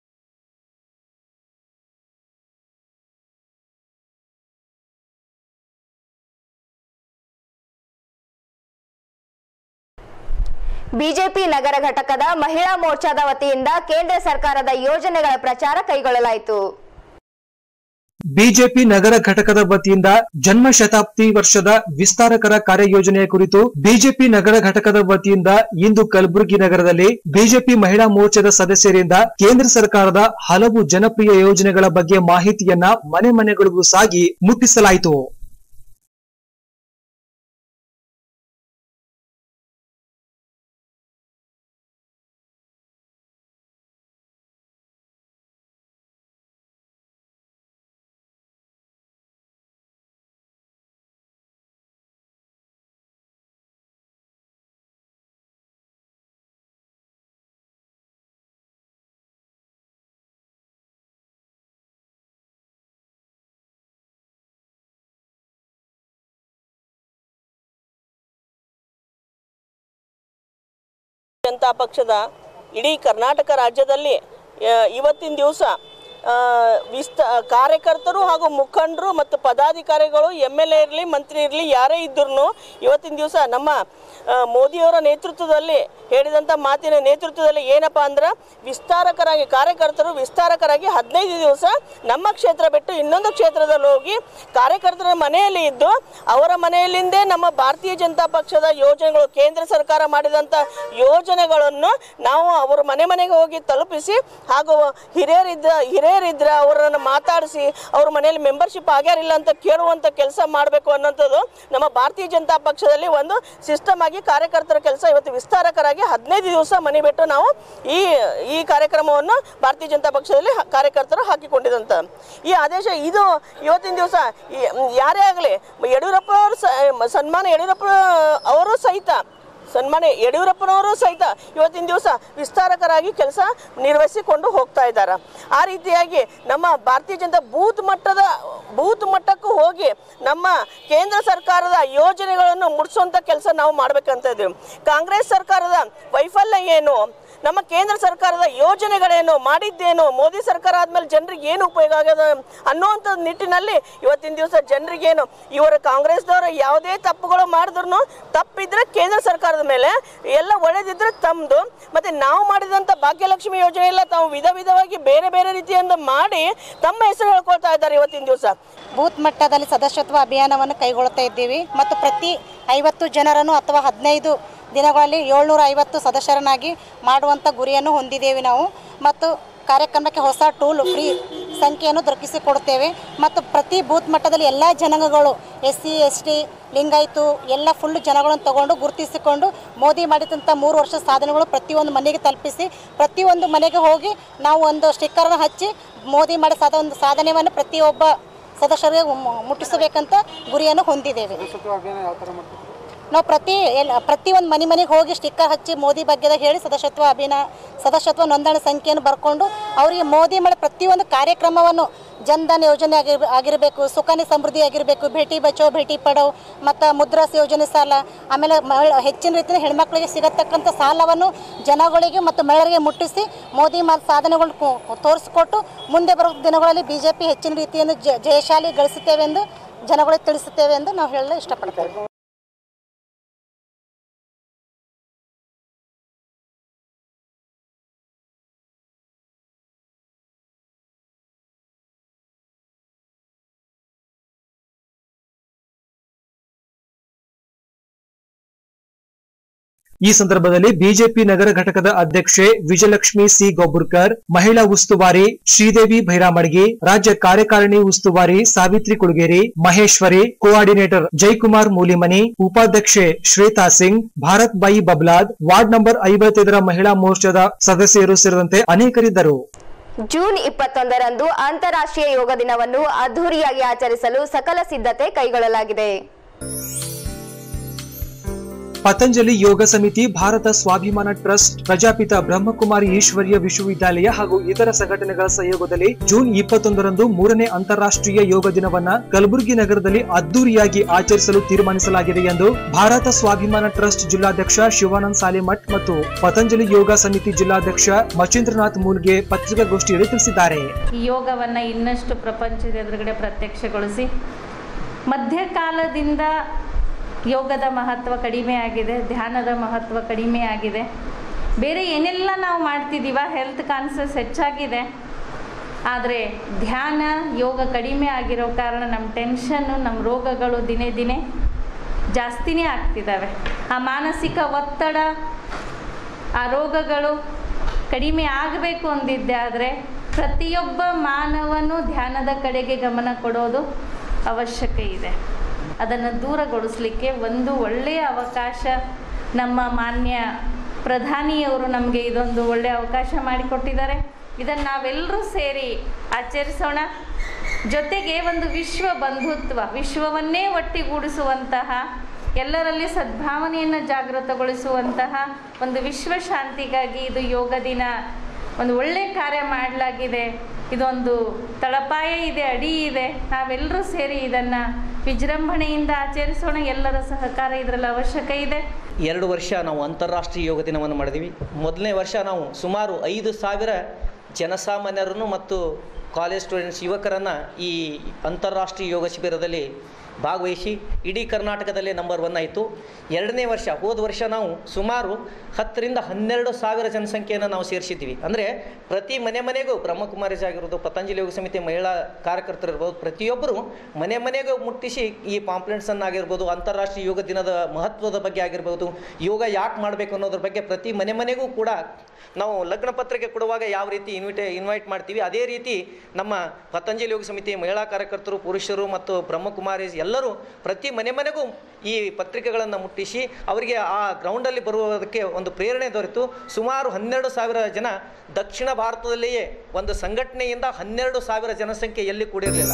ಬಿಜೆಪಿ ನಗರ ಘಟಕದ ಮಹಿಳಾ ಮೋರ್ಚಾದ ವತಿಯಿಂದ ಕೇಂದ್ರ ಸರ್ಕಾರದ ಯೋಜನೆಗಳ ಪ್ರಚಾರ ಕೈಗೊಳ್ಳಲಾಯಿತು ಬಿಜೆಪಿ ನಗರ ಘಟಕದ ವತಿಯಿಂದ ಜನ್ಮ ಶತಾಬ್ದಿ ವರ್ಷದ ವಿಸ್ತಾರಕರ ಕಾರ್ಯಯೋಜನೆಯ ಕುರಿತು ಬಿಜೆಪಿ ನಗರ ಘಟಕದ ವತಿಯಿಂದ ಇಂದು ಕಲಬುರಗಿ ನಗರದಲ್ಲಿ ಬಿಜೆಪಿ ಮಹಿಳಾ ಮೋರ್ಚಾದ ಸದಸ್ಯರಿಂದ ಕೇಂದ್ರ ಸರ್ಕಾರದ ಹಲವು ಜನಪ್ರಿಯ ಯೋಜನೆಗಳ ಬಗ್ಗೆ ಮಾಹಿತಿಯನ್ನ ಮನೆ ಮನೆಗಳಿಗೂ ಸಾಗಿ ಮುಟ್ಟಿಸಲಾಯಿತು ಜನತಾ ಪಕ್ಷದ ಇಡೀ ಕರ್ನಾಟಕ ರಾಜ್ಯದಲ್ಲಿ ಆ, ಇವತ್ತಿನ ದಿವಸ ವಿಸ್ತ ಕಾರ್ಯಕರ್ತರು ಹಾಗೂ ಮುಖಂಡರು ಮತ್ತು ಪದಾಧಿಕಾರಿಗಳು ಎಮ್ ಎಲ್ ಎ ಇರಲಿ ಮಂತ್ರಿ ಇರಲಿ ಯಾರೇ ಇದ್ರೂ ಇವತ್ತಿನ ದಿವಸ ನಮ್ಮ ಆ, ಮೋದಿಯವರ ನೇತೃತ್ವದಲ್ಲಿ ಹೇಳಿದಂಥ ಮಾತಿನ ನೇತೃತ್ವದಲ್ಲಿ ಏನಪ್ಪ ಅಂದ್ರೆ ವಿಸ್ತಾರಕರಾಗಿ ಕಾರ್ಯಕರ್ತರು ವಿಸ್ತಾರಕರಾಗಿ ಹದಿನೈದು ದಿವಸ ನಮ್ಮ ಕ್ಷೇತ್ರ ಬಿಟ್ಟು ಇನ್ನೊಂದು ಕ್ಷೇತ್ರದಲ್ಲಿ ಹೋಗಿ ಕಾರ್ಯಕರ್ತರ ಮನೆಯಲ್ಲಿ ಇದ್ದು ಅವರ ಮನೆಯಲ್ಲಿಂದೇ ನಮ್ಮ ಭಾರತೀಯ ಜನತಾ ಪಕ್ಷದ ಯೋಜನೆಗಳು ಕೇಂದ್ರ ಸರ್ಕಾರ ಮಾಡಿದಂಥ ಯೋಜನೆಗಳನ್ನು ನಾವು ಅವರ ಮನೆ ಮನೆಗೆ ಹೋಗಿ ತಲುಪಿಸಿ ಹಾಗೂ ಹಿರಿಯರಿದ್ದ ಹಿರಿಯರಿದ್ರೆ ಅವರನ್ನು ಮಾತಾಡಿಸಿ ಅವ್ರ ಮನೆಯಲ್ಲಿ ಮೆಂಬರ್ಶಿಪ್ ಆಗ್ಯಾರಿಲ್ಲ ಅಂತ ಕೇಳುವಂಥ ಕೆಲಸ ಮಾಡಬೇಕು ಅನ್ನೋಂಥದ್ದು ನಮ್ಮ ಭಾರತೀಯ ಜನತಾ ಪಕ್ಷದಲ್ಲಿ ಒಂದು ಸಿಸ್ಟಮ್ ಆಗಿ ಕಾರ್ಯಕರ್ತರ ಕೆಲಸ ಇವತ್ತು ವಿಸ್ತಾರಕರಾಗಿ ಹದಿನೈದು ದಿವಸ ಮನೆ ಬಿಟ್ಟು ನಾವು ಈ ಈ ಕಾರ್ಯಕ್ರಮವನ್ನು ಭಾರತೀಯ ಜನತಾ ಪಕ್ಷದಲ್ಲಿ ಹ- ಕಾರ್ಯಕರ್ತರು ಹಾಕಿಕೊಂಡಿದಂಥ ಈ ಆದೇಶ ಇದು ಇವತ್ತಿನ ದಿವಸ ಯಾರೇ ಆಗಲಿ ಯಡಿಯೂರಪ್ಪ ಅವರು ಸ- ಸನ್ಮಾನ ಯಡಿಯೂರಪ್ಪ ಅವರು ಸಹಿತ ಸನ್ಮಾನ್ಯ ಯಡಿಯೂರಪ್ಪನವರು ಸಹಿತ ಇವತ್ತಿನ ದಿವಸ ವಿಸ್ತಾರಕರಾಗಿ ಕೆಲಸ ನಿರ್ವಹಿಸಿಕೊಂಡು ಹೋಗ್ತಾ ಇದ್ದಾರೆ ಆ ರೀತಿಯಾಗಿ ನಮ್ಮ ಭಾರತೀಯ ಜನತಾ ಬೂತ್ ಮಟ್ಟದ ಬೂತ್ ಮಟ್ಟಕ್ಕೂ ಹೋಗಿ ನಮ್ಮ ಕೇಂದ್ರ ಸರ್ಕಾರದ ಯೋಜನೆಗಳನ್ನು ಮುಟ್ಟಿಸುವಂಥ ಕೆಲಸ ನಾವು ಮಾಡ್ಬೇಕಂತ ಇದ್ದೀವಿ ಕಾಂಗ್ರೆಸ್ ಸರ್ಕಾರದ ವೈಫಲ್ಯ ಏನು ನಮ್ಮ ಕೇಂದ್ರ ಸರ್ಕಾರದ ಯೋಜನೆಗಳೇನು ಮಾಡಿದ್ದೇನು ಮೋದಿ ಸರ್ಕಾರ ಆದ್ಮೇಲೆ ಜನರಿಗೆ ಏನು ಉಪಯೋಗ ಆಗ್ಯದ ಅನ್ನುವಂಥ ನಿಟ್ಟಿನಲ್ಲಿ ಇವತ್ತಿನ ದಿವಸ ಜನರಿಗೇನು ಇವರ ಕಾಂಗ್ರೆಸ್ದವರು ಯಾವುದೇ ತಪ್ಪುಗಳು ಮಾಡಿದ್ರು ತಪ್ಪಿದ್ರೆ ಕೇಂದ್ರ ಸರ್ಕಾರದ ಮೇಲೆ ಎಲ್ಲ ಒಳ್ಳೆದಿದ್ರೆ ತಮ್ಮದು ಮತ್ತೆ ನಾವು ಮಾಡಿದಂಥ ಭಾಗ್ಯಲಕ್ಷ್ಮಿ ಯೋಜನೆ ಎಲ್ಲ ತಾವು ವಿಧ ವಿಧವಾಗಿ ಬೇರೆ ಬೇರೆ ರೀತಿಯಿಂದ ಮಾಡಿ ತಮ್ಮ ಹೆಸರು ಹೇಳ್ಕೊಳ್ತಾ ಇದ್ದಾರೆ ಇವತ್ತಿನ ದಿವಸ ಬೂತ್ ಮಟ್ಟದಲ್ಲಿ ಸದಸ್ಯತ್ವ ಅಭಿಯಾನವನ್ನು ಕೈಗೊಳ್ಳುತ್ತಾ ಇದ್ದೀವಿ ಮತ್ತು ಪ್ರತಿ ಐವತ್ತು ಜನರನ್ನು ಅಥವಾ ಹದಿನೈದು ದಿನಗಳಲ್ಲಿ ಏಳ್ನೂರ ಐವತ್ತು ಸದಸ್ಯರನ್ನಾಗಿ ಮಾಡುವಂಥ ಗುರಿಯನ್ನು ಹೊಂದಿದ್ದೇವೆ ನಾವು ಮತ್ತು ಕಾರ್ಯಕ್ರಮಕ್ಕೆ ಹೊಸ ಟೂಲ್ ಫ್ರೀ ಸಂಖ್ಯೆಯನ್ನು ದೊರಕಿಸಿಕೊಡುತ್ತೇವೆ ಮತ್ತು ಪ್ರತಿ ಬೂತ್ ಮಟ್ಟದಲ್ಲಿ ಎಲ್ಲ ಜನಾಂಗಗಳು S C S T Lingayat ಎಲ್ಲ ಫುಲ್ ಜನಗಳನ್ನು ತಗೊಂಡು ಗುರುತಿಸಿಕೊಂಡು ಮೋದಿ ಮಾಡಿದಂಥ ಮೂರು ವರ್ಷ ಸಾಧನೆಗಳು ಪ್ರತಿಯೊಂದು ಮನೆಗೆ ತಲುಪಿಸಿ ಪ್ರತಿಯೊಂದು ಮನೆಗೆ ಹೋಗಿ ನಾವು ಒಂದು ಸ್ಟಿಕ್ಕರನ್ನು ಹಚ್ಚಿ ಮೋದಿ ಮಾಡಿದ ಸಾಧ ಒಂದು ಸಾಧನೆಯನ್ನು ಪ್ರತಿಯೊಬ್ಬ ಸದಸ್ಯರಿಗೆ ಮು- ಮುಟ್ಟಿಸಬೇಕಂತ ಗುರಿಯನ್ನು ಹೊಂದಿದ್ದೇವೆ ನಾವು ಪ್ರತಿ ಎಲ್ಲ ಪ್ರತಿಯೊಂದು ಮನೆ ಮನೆಗೆ ಹೋಗಿ ಸ್ಟಿಕ್ಕರ್ ಹಚ್ಚಿ ಮೋದಿ ಬಗ್ಗೆದ ಹೇಳಿ ಸದಸ್ಯತ್ವ ಅಭಿನ ಸದಸ್ಯತ್ವ ನೋಂದಣಿ ಸಂಖ್ಯೆಯನ್ನು ಬರ್ಕೊಂಡು ಅವರಿಗೆ ಮೋದಿ ಮಾಡಿ ಪ್ರತಿಯೊಂದು ಕಾರ್ಯಕ್ರಮವನ್ನು ಜನ್ಧನ್ ಯೋಜನೆ ಆಗಿರ್ ಆಗಿರಬೇಕು ಸುಕನ್ಯ ಸಮೃದ್ಧಿ ಆಗಿರಬೇಕು ಭೇಟಿ ಬಚಾವ್ ಭೇಟಿ ಪಡಾವ್ ಮತ್ತು ಮುದ್ರಾಸ್ ಯೋಜನೆ ಸಾಲ ಆಮೇಲೆ ಮಹಿಳ ಹೆಚ್ಚಿನ ರೀತಿಯಲ್ಲಿ ಹೆಣ್ಮಕ್ಳಿಗೆ ಸಿಗತಕ್ಕಂಥ ಸಾಲವನ್ನು ಜನಗಳಿಗೆ ಮತ್ತು ಮಹಿಳೆಯರಿಗೆ ಮುಟ್ಟಿಸಿ ಮೋದಿ ಮಾಡಿ ಸಾಧನೆಗಳನ್ನು ಕೊ- ತೋರಿಸಿಕೊಟ್ಟು ಮುಂದೆ ಬರುವ ದಿನಗಳಲ್ಲಿ ಬಿ ಜೆ ಪಿ ಹೆಚ್ಚಿನ ರೀತಿಯನ್ನು ಜ ಜಯಶಾಲಿ ಗಳಿಸುತ್ತೇವೆ ಎಂದು ಜನಗಳಿಗೆ ತಿಳಿಸುತ್ತೇವೆ ಎಂದು ನಾವು ಹೇಳಲು ಇಷ್ಟಪಡ್ತೇವೆ ಈ ಸಂದರ್ಭದಲ್ಲಿ ಬಿಜೆಪಿ ನಗರ ಘಟಕದ ಅಧ್ಯಕ್ಷೆ ವಿಜಯಲಕ್ಷ್ಮಿ ಸಿ ಗೊಬ್ಬರ್ಕರ್ ಮಹಿಳಾ ಉಸ್ತುವಾರಿ ಶ್ರೀದೇವಿ ಭೈರಾಮಡ್ಗಿ ರಾಜ್ಯ ಕಾರ್ಯಕಾರಿಣಿ ಉಸ್ತುವಾರಿ ಸಾವಿತ್ರಿ ಕುಳಗೇರಿ ಮಹೇಶ್ವರಿ ಕೋಆರ್ಡಿನೇಟರ್ ಜೈಕುಮಾರ್ ಮೂಲಿಮನಿ ಉಪಾಧ್ಯಕ್ಷೆ ಶ್ವೇತಾ ಸಿಂಗ್ ಭಾರತ್ ಬಾಯಿ ಬಬ್ಲಾದ್ ವಾರ್ಡ್ ನಂಬರ್ ಐವತ್ತೈದರ ಮಹಿಳಾ ಮೋರ್ಚಾದ ಸದಸ್ಯರು ಸೇರಿದಂತೆ ಅನೇಕರಿದ್ದರು ಜೂನ್ ಇಪ್ಪತ್ತೊಂದರಂದು ಅಂತಾರಾಷ್ಟ್ರೀಯ ಯೋಗ ದಿನವನ್ನು ಅದ್ದೂರಿಯಾಗಿ ಆಚರಿಸಲು ಸಕಲ ಸಿದ್ಧತೆ ಕೈಗೊಳ್ಳಲಾಗಿದೆ ಪತಂಜಲಿ ಯೋಗ ಸಮಿತಿ ಭಾರತ ಸ್ವಾಭಿಮಾನ ಟ್ರಸ್ಟ್ ಪ್ರಜಾಪಿತ ಬ್ರಹ್ಮಕುಮಾರಿ ಈಶ್ವರ್ಯ ವಿಶ್ವವಿದ್ಯಾಲಯ ಹಾಗೂ ಇತರ ಸಂಘಟನೆಗಳ ಸಹಯೋಗದಲ್ಲಿ ಜೂನ್ ಇಪ್ಪತ್ತೊಂದರಂದು ಮೂರನೇ ಅಂತಾರಾಷ್ಟ್ರೀಯ ಯೋಗ ದಿನವನ್ನ ಕಲಬುರಗಿ ನಗರದಲ್ಲಿ ಅದ್ದೂರಿಯಾಗಿ ಆಚರಿಸಲು ತೀರ್ಮಾನಿಸಲಾಗಿದೆ ಎಂದು ಭಾರತ ಸ್ವಾಭಿಮಾನ ಟ್ರಸ್ಟ್ ಜಿಲ್ಲಾಧ್ಯಕ್ಷ ಶಿವಾನಂದ್ ಸಾಲಿಮಠ್ ಮತ್ತು ಪತಂಜಲಿ ಯೋಗ ಸಮಿತಿ ಜಿಲ್ಲಾಧ್ಯಕ್ಷ ಮಚೇಂದ್ರನಾಥ್ ಮೂಲ್ಗೆ ಪತ್ರಿಕಾಗೋಷ್ಠಿಯಲ್ಲಿ ತಿಳಿಸಿದ್ದಾರೆ ಈ ಯೋಗವನ್ನು ಇನ್ನಷ್ಟು ಪ್ರಪಂಚದ ಎದುರುಗಡೆ ಪ್ರತ್ಯಕ್ಷಗೊಳಿಸಿ ಮಧ್ಯಕಾಲದಿಂದ ಯೋಗದ ಮಹತ್ವ ಕಡಿಮೆ ಆಗಿದೆ ಧ್ಯಾನದ ಮಹತ್ವ ಕಡಿಮೆ ಆಗಿದೆ ಬೇರೆ ಏನೆಲ್ಲ ನಾವು ಮಾಡ್ತಿದ್ದೀವ ಹೆಲ್ತ್ ಕಾನ್ಸಸ್ ಹೆಚ್ಚಾಗಿದೆ ಆದರೆ ಧ್ಯಾನ ಯೋಗ ಕಡಿಮೆ ಆಗಿರೋ ಕಾರಣ ನಮ್ಮ ಟೆನ್ಷನ್ನು ನಮ್ಮ ರೋಗಗಳು ದಿನೇ ದಿನೇ ಜಾಸ್ತಿನೇ ಆಗ್ತಿದ್ದಾವೆ ಆ ಮಾನಸಿಕ ಒತ್ತಡ ಆ ರೋಗಗಳು ಕಡಿಮೆ ಆಗಬೇಕು ಅಂದಿದ್ದೆ ಆದರೆ ಪ್ರತಿಯೊಬ್ಬ ಮಾನವನು ಧ್ಯಾನದ ಕಡೆಗೆ ಗಮನ ಕೊಡೋದು ಅವಶ್ಯಕ ಇದೆ ಅದನ್ನು ದೂರಗೊಳಿಸಲಿಕ್ಕೆ ಒಂದು ಒಳ್ಳೆಯ ಅವಕಾಶ ನಮ್ಮ ಮಾನ್ಯ ಪ್ರಧಾನಿಯವರು ನಮಗೆ ಇದೊಂದು ಒಳ್ಳೆಯ ಅವಕಾಶ ಮಾಡಿಕೊಟ್ಟಿದ್ದಾರೆ ಇದನ್ನು ನಾವೆಲ್ಲರೂ ಸೇರಿ ಆಚರಿಸೋಣ ಜೊತೆಗೆ ಒಂದು ವಿಶ್ವ ಬಂಧುತ್ವ ವಿಶ್ವವನ್ನೇ ಒಟ್ಟಿಗೂಡಿಸುವಂತಹ ಎಲ್ಲರಲ್ಲಿ ಸದ್ಭಾವನೆಯನ್ನು ಜಾಗೃತಗೊಳಿಸುವಂತಹ ಒಂದು ವಿಶ್ವ ಶಾಂತಿಗಾಗಿ ಇದು ಯೋಗ ದಿನ ಒಂದು ಒಳ್ಳೆಯ ಕಾರ್ಯ ಮಾಡಲಾಗಿದೆ ಇದೊಂದು ತಳಪಾಯ ಇದೆ ಅಡಿ ಇದೆ ನಾವೆಲ್ಲರೂ ಸೇರಿ ಇದನ್ನು ವಿಜೃಂಭಣೆಯಿಂದ ಆಚರಿಸೋಣ ಎಲ್ಲರ ಸಹಕಾರ ಇದರಲ್ಲಿ ಅವಶ್ಯಕ ಇದೆ ಎರಡು ವರ್ಷ ನಾವು ಅಂತಾರಾಷ್ಟ್ರೀಯ ಯೋಗ ದಿನವನ್ನು ಮಾಡಿದ್ದೀವಿ ಮೊದಲನೇ ವರ್ಷ ನಾವು ಸುಮಾರು ಐದು ಸಾವಿರ ಜನಸಾಮಾನ್ಯರನ್ನು ಮತ್ತು ಕಾಲೇಜ್ ಸ್ಟೂಡೆಂಟ್ಸ್ ಯುವಕರನ್ನು ಈ ಅಂತಾರಾಷ್ಟ್ರೀಯ ಯೋಗ ಶಿಬಿರದಲ್ಲಿ ಭಾಗವಹಿಸಿ ಇಡೀ ಕರ್ನಾಟಕದಲ್ಲೇ ನಂಬರ್ ಒನ್ ಆಯಿತು ಎರಡನೇ ವರ್ಷ ಹೋದ ವರ್ಷ ನಾವು ಸುಮಾರು ಹತ್ತರಿಂದ ಹನ್ನೆರಡು ಸಾವಿರ ಜನಸಂಖ್ಯೆಯನ್ನು ನಾವು ಸೇರಿಸಿದ್ವಿ ಅಂದರೆ ಪ್ರತಿ ಮನೆ ಮನೆಗೂ ಬ್ರಹ್ಮಕುಮಾರೀಸ್ ಆಗಿರ್ಬೋದು ಪತಂಜಲಿ ಯೋಗ ಸಮಿತಿ ಮಹಿಳಾ ಕಾರ್ಯಕರ್ತರು ಇರ್ಬೋದು ಪ್ರತಿಯೊಬ್ಬರು ಮನೆ ಮನೆಗೂ ಮುಟ್ಟಿಸಿ ಈ ಪಾಂಪ್ಲೆಂಟ್ಸನ್ನು ಆಗಿರ್ಬೋದು ಅಂತಾರಾಷ್ಟ್ರೀಯ ಯೋಗ ದಿನದ ಮಹತ್ವದ ಬಗ್ಗೆ ಆಗಿರ್ಬೋದು ಯೋಗ ಯಾಕೆ ಮಾಡಬೇಕು ಅನ್ನೋದ್ರ ಬಗ್ಗೆ ಪ್ರತಿ ಮನೆ ಮನೆಗೂ ಕೂಡ ನಾವು ಲಗ್ನ ಪತ್ರಿಕೆ ಕೊಡುವಾಗ ಯಾವ ರೀತಿ ಇನ್ವಿಟೇ ಇನ್ವೈಟ್ ಮಾಡ್ತೀವಿ ಅದೇ ರೀತಿ ನಮ್ಮ ಪತಂಜಲಿ ಯೋಗ ಸಮಿತಿ ಮಹಿಳಾ ಕಾರ್ಯಕರ್ತರು ಪುರುಷರು ಮತ್ತು ಬ್ರಹ್ಮಕುಮಾರೀಸ್ ಎಲ್ಲರೂ ಪ್ರತಿ ಮನೆ ಮನೆಗೂ ಈ ಪತ್ರಿಕೆಗಳನ್ನು ಮುಟ್ಟಿಸಿ ಅವರಿಗೆ ಆ ಗ್ರೌಂಡಲ್ಲಿ ಬರುವುದಕ್ಕೆ ಒಂದು ಪ್ರೇರಣೆ ದೊರೆತು ಸುಮಾರು ಹನ್ನೆರಡು ಸಾವಿರ ಜನ ದಕ್ಷಿಣ ಭಾರತದಲ್ಲಿಯೇ ಒಂದು ಸಂಘಟನೆಯಿಂದ ಹನ್ನೆರಡು ಸಾವಿರ ಜನಸಂಖ್ಯೆ ಎಲ್ಲಿ ಕೂಡಿರಲಿಲ್ಲ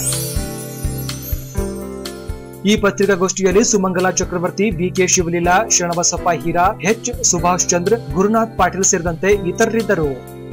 ಈ ಪತ್ರಿಕಾಗೋಷ್ಠಿಯಲ್ಲಿ ಸುಮಂಗಲಾ ಚಕ್ರವರ್ತಿ ಬಿಕೆ ಶಿವಲೀಲಾ ಶರಣಬಸಪ್ಪ ಹೀರಾ ಎಚ್ ಸುಭಾಷ್ ಚಂದ್ರ ಗುರುನಾಥ್ ಪಾಟೀಲ್ ಸೇರಿದಂತೆ ಇತರರಿದ್ದರು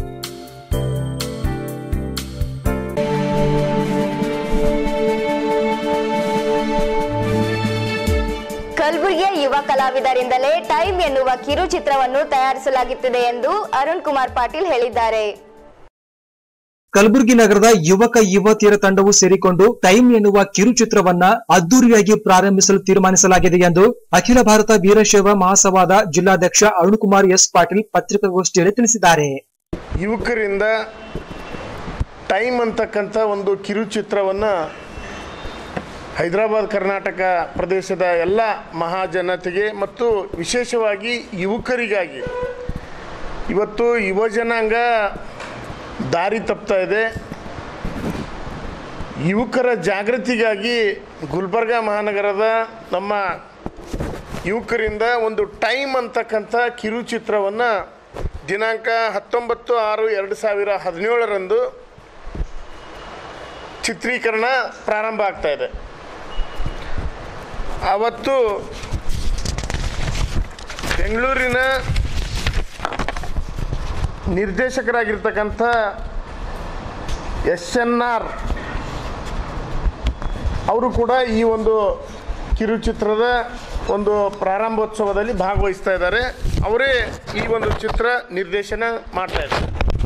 ಕಲಬುರಗಿಯ ಯುವ ಕಲಾವಿದರಿಂದಲೇ ಟೈಮ್ ಎನ್ನುವ ಕಿರುಚಿತ್ರವನ್ನು ತಯಾರಿಸಲಾಗುತ್ತಿದೆ ಎಂದು ಅರುಣ್ ಕುಮಾರ್ ಪಾಟೀಲ್ ಹೇಳಿದ್ದಾರೆ ಕಲಬುರಗಿ ನಗರದ ಯುವಕ ಯುವತಿಯರ ತಂಡವು ಸೇರಿಕೊಂಡು ಟೈಮ್ ಎನ್ನುವ ಕಿರುಚಿತ್ರವನ್ನ ಅದ್ದೂರಿಯಾಗಿ ಪ್ರಾರಂಭಿಸಲು ತೀರ್ಮಾನಿಸಲಾಗಿದೆ ಎಂದು ಅಖಿಲ ಭಾರತ ವೀರಶೈವ ಮಹಾಸಭಾದ ಜಿಲ್ಲಾಧ್ಯಕ್ಷ ಅರುಣ್ ಕುಮಾರ್ ಎಸ್ ಪಾಟೀಲ್ ಪತ್ರಿಕಾಗೋಷ್ಠಿಯಲ್ಲಿ ತಿಳಿಸಿದ್ದಾರೆ ಯುವಕರಿಂದ ಟೈಮ್ ಅಂತಕ್ಕಂಥ ಒಂದು ಕಿರುಚಿತ್ರವನ್ನು ಹೈದರಾಬಾದ್ ಕರ್ನಾಟಕ ಪ್ರದೇಶದ ಎಲ್ಲ ಮಹಾಜನತೆಗೆ ಮತ್ತು ವಿಶೇಷವಾಗಿ ಯುವಕರಿಗಾಗಿ ಇವತ್ತು ಯುವಜನಾಂಗ ದಾರಿ ತಪ್ತಾ ಇದೆ ಯುವಕರ ಜಾಗೃತಿಗಾಗಿ ಗುಲ್ಬರ್ಗ ಮಹಾನಗರದ ನಮ್ಮ ಯುವಕರಿಂದ ಒಂದು ಟೈಮ್ ಅಂತಕ್ಕಂಥ ಕಿರುಚಿತ್ರವನ್ನು ದಿನಾಂಕ ಹತ್ತೊಂಬತ್ತು ಆರು ಎರಡು ಸಾವಿರ ಹದಿನೇಳರಂದು ಚಿತ್ರೀಕರಣ ಪ್ರಾರಂಭ ಆಗ್ತಾ ಇದೆ ಅವತ್ತು ಬೆಂಗಳೂರಿನ ನಿರ್ದೇಶಕರಾಗಿರ್ತಕ್ಕಂಥ ಎಸ್ ಎನ್ ಆರ್ ಅವರು ಕೂಡ ಈ ಒಂದು ಕಿರುಚಿತ್ರದ ಒಂದು ಪ್ರಾರಂಭೋತ್ಸವದಲ್ಲಿ ಭಾಗವಹಿಸ್ತಾ ಇದ್ದಾರೆ ಅವರೇ ಈ ಒಂದು ಚಿತ್ರ ನಿರ್ದೇಶನ ಮಾಡ್ತಾ ಇದ್ದಾರೆ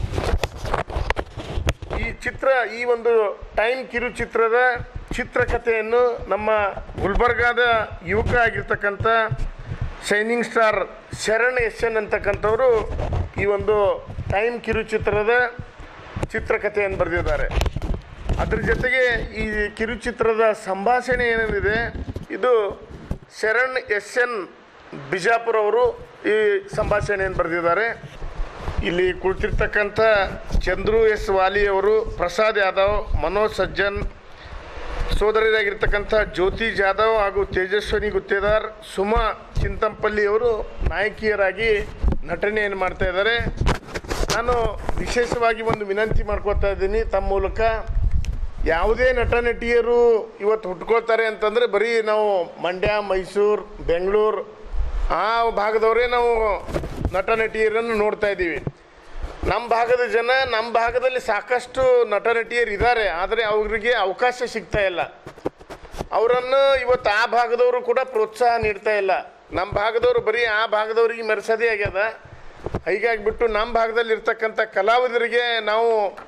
ಈ ಚಿತ್ರ ಈ ಒಂದು ಟೈಮ್ ಕಿರುಚಿತ್ರದ ಚಿತ್ರಕಥೆಯನ್ನು ನಮ್ಮ ಗುಲ್ಬರ್ಗಾದ ಯುವಕ ಆಗಿರ್ತಕ್ಕಂಥ shining star Sharan S N ಅಂತಕ್ಕಂಥವರು ಈ ಒಂದು ಟೈಮ್ ಕಿರುಚಿತ್ರದ ಚಿತ್ರಕಥೆಯನ್ನು ಬರೆದಿದ್ದಾರೆ ಅದ್ರ ಜೊತೆಗೆ ಈ ಕಿರುಚಿತ್ರದ ಸಂಭಾಷಣೆ ಏನೇನಿದೆ ಇದು ಶರಣ್ ಎಸ್ ಎನ್ ಬಿಜಾಪುರ ಅವರು ಈ ಸಂಭಾಷಣೆಯನ್ನು ಬರೆದಿದ್ದಾರೆ ಇಲ್ಲಿ ಕುಳಿತಿರ್ತಕ್ಕಂಥ ಚಂದ್ರು ಎಸ್ ವಾಲಿ ಅವರು ಪ್ರಸಾದ್ ಯಾದವ್ ಮನೋಜ್ ಸಜ್ಜನ್ ಸೋದರಿಯಾಗಿರ್ತಕ್ಕಂಥ ಜ್ಯೋತಿ ಜಾಧವ್ ಹಾಗೂ ತೇಜಸ್ವಿನಿ ಗುತ್ತೇದಾರ್ ಸುಮಾ ಚಿಂತಂಪಲ್ಲಿ ಅವರು ನಾಯಕಿಯರಾಗಿ ನಟನೆಯನ್ನು ಮಾಡ್ತಾ ಇದ್ದಾರೆ ನಾನು ವಿಶೇಷವಾಗಿ ಒಂದು ವಿನಂತಿ ಮಾಡ್ಕೋತಾ ಇದ್ದೀನಿ ತಮ್ಮ ಮೂಲಕ ಯಾವುದೇ ನಟ ನಟಿಯರು ಇವತ್ತು ಹುಟ್ಕೊಳ್ತಾರೆ ಅಂತಂದರೆ ಬರೀ ನಾವು ಮಂಡ್ಯ ಮೈಸೂರು ಬೆಂಗಳೂರು ಆ ಭಾಗದವರೇ ನಾವು ನಟ ನಟಿಯರನ್ನು ನೋಡ್ತಾ ಇದ್ದೀವಿ ನಮ್ಮ ಭಾಗದ ಜನ ನಮ್ಮ ಭಾಗದಲ್ಲಿ ಸಾಕಷ್ಟು ನಟ ನಟಿಯರು ಇದ್ದಾರೆ ಆದರೆ ಅವರಿಗೆ ಅವಕಾಶ ಸಿಗ್ತಾ ಇಲ್ಲ ಅವರನ್ನು ಇವತ್ತು ಆ ಭಾಗದವರು ಕೂಡ ಪ್ರೋತ್ಸಾಹ ನೀಡ್ತಾ ಇಲ್ಲ ನಮ್ಮ ಭಾಗದವರು ಬರೀ ಆ ಭಾಗದವರಿಗೆ ಮೆರೆಸೋದೇ ಆಗ್ಯದ ಹೀಗಾಗಿ ಬಿಟ್ಟು ನಮ್ಮ ಭಾಗದಲ್ಲಿ ಇರ್ತಕ್ಕಂಥ ಕಲಾವಿದರಿಗೆ ನಾವು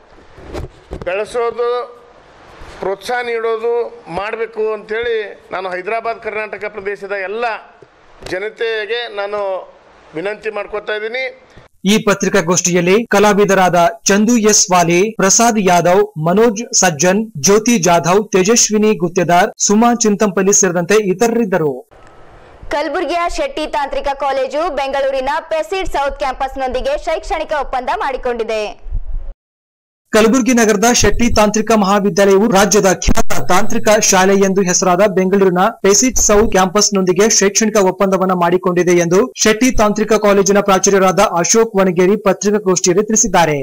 ಬೆಳೆಸೋದು ಪ್ರೋತ್ಸಾಹ ನೀಡೋದು ಮಾಡಬೇಕು ಅಂಥೇಳಿ ನಾನು ಹೈದರಾಬಾದ್ ಕರ್ನಾಟಕ ಪ್ರದೇಶದ ಎಲ್ಲ ಜನತೆಗೆ ನಾನು ವಿನಂತಿ ಮಾಡ್ಕೋತಾ ಇದ್ದೀನಿ ಈ ಪತ್ರಿಕಾಗೋಷ್ಠಿಯಲ್ಲಿ ಕಲಾವಿದರಾದ ಚಂದು ಎಸ್ ವಾಲಿ ಪ್ರಸಾದ್ ಯಾದವ್ ಮನೋಜ್ ಸಜ್ಜನ್ ಜ್ಯೋತಿ ಜಾಧವ್ ತೇಜಸ್ವಿನಿ ಗುತ್ತೇದಾರ್ ಸುಮಾ ಚಿಂತಂಪಲ್ಲಿ ಸೇರಿದಂತೆ ಇತರರಿದ್ದರು ಕಲಬುರಗಿಯ ಶೆಟ್ಟಿ ತಾಂತ್ರಿಕ ಕಾಲೇಜು ಬೆಂಗಳೂರಿನ ಪೆಸಿಡ್ ಸೌತ್ ಕ್ಯಾಂಪಸ್ನೊಂದಿಗೆ ಶೈಕ್ಷಣಿಕ ಒಪ್ಪಂದ ಮಾಡಿಕೊಂಡಿದೆ ಕಲಬುರಗಿ ನಗರದ ಶೆಟ್ಟಿ ತಾಂತ್ರಿಕ ಮಹಾವಿದ್ಯಾಲಯವು ರಾಜ್ಯದ ಖ್ಯಾತ ತಾಂತ್ರಿಕ ಶಾಲೆ ಎಂದು ಹೆಸರಾದ ಬೆಂಗಳೂರಿನ ಪೆಸಿಟ್ ಸೌ ಕ್ಯಾಂಪಸ್ನೊಂದಿಗೆ ಶೈಕ್ಷಣಿಕ ಒಪ್ಪಂದವನ್ನ ಮಾಡಿಕೊಂಡಿದೆ ಎಂದು ಶೆಟ್ಟಿ ತಾಂತ್ರಿಕ ಕಾಲೇಜಿನ ಪ್ರಾಚಾರ್ಯರಾದ ಅಶೋಕ್ ವನಗೇರಿ ಪತ್ರಿಕಾಗೋಷ್ಠಿಯಲ್ಲಿ ತಿಳಿಸಿದ್ದಾರೆ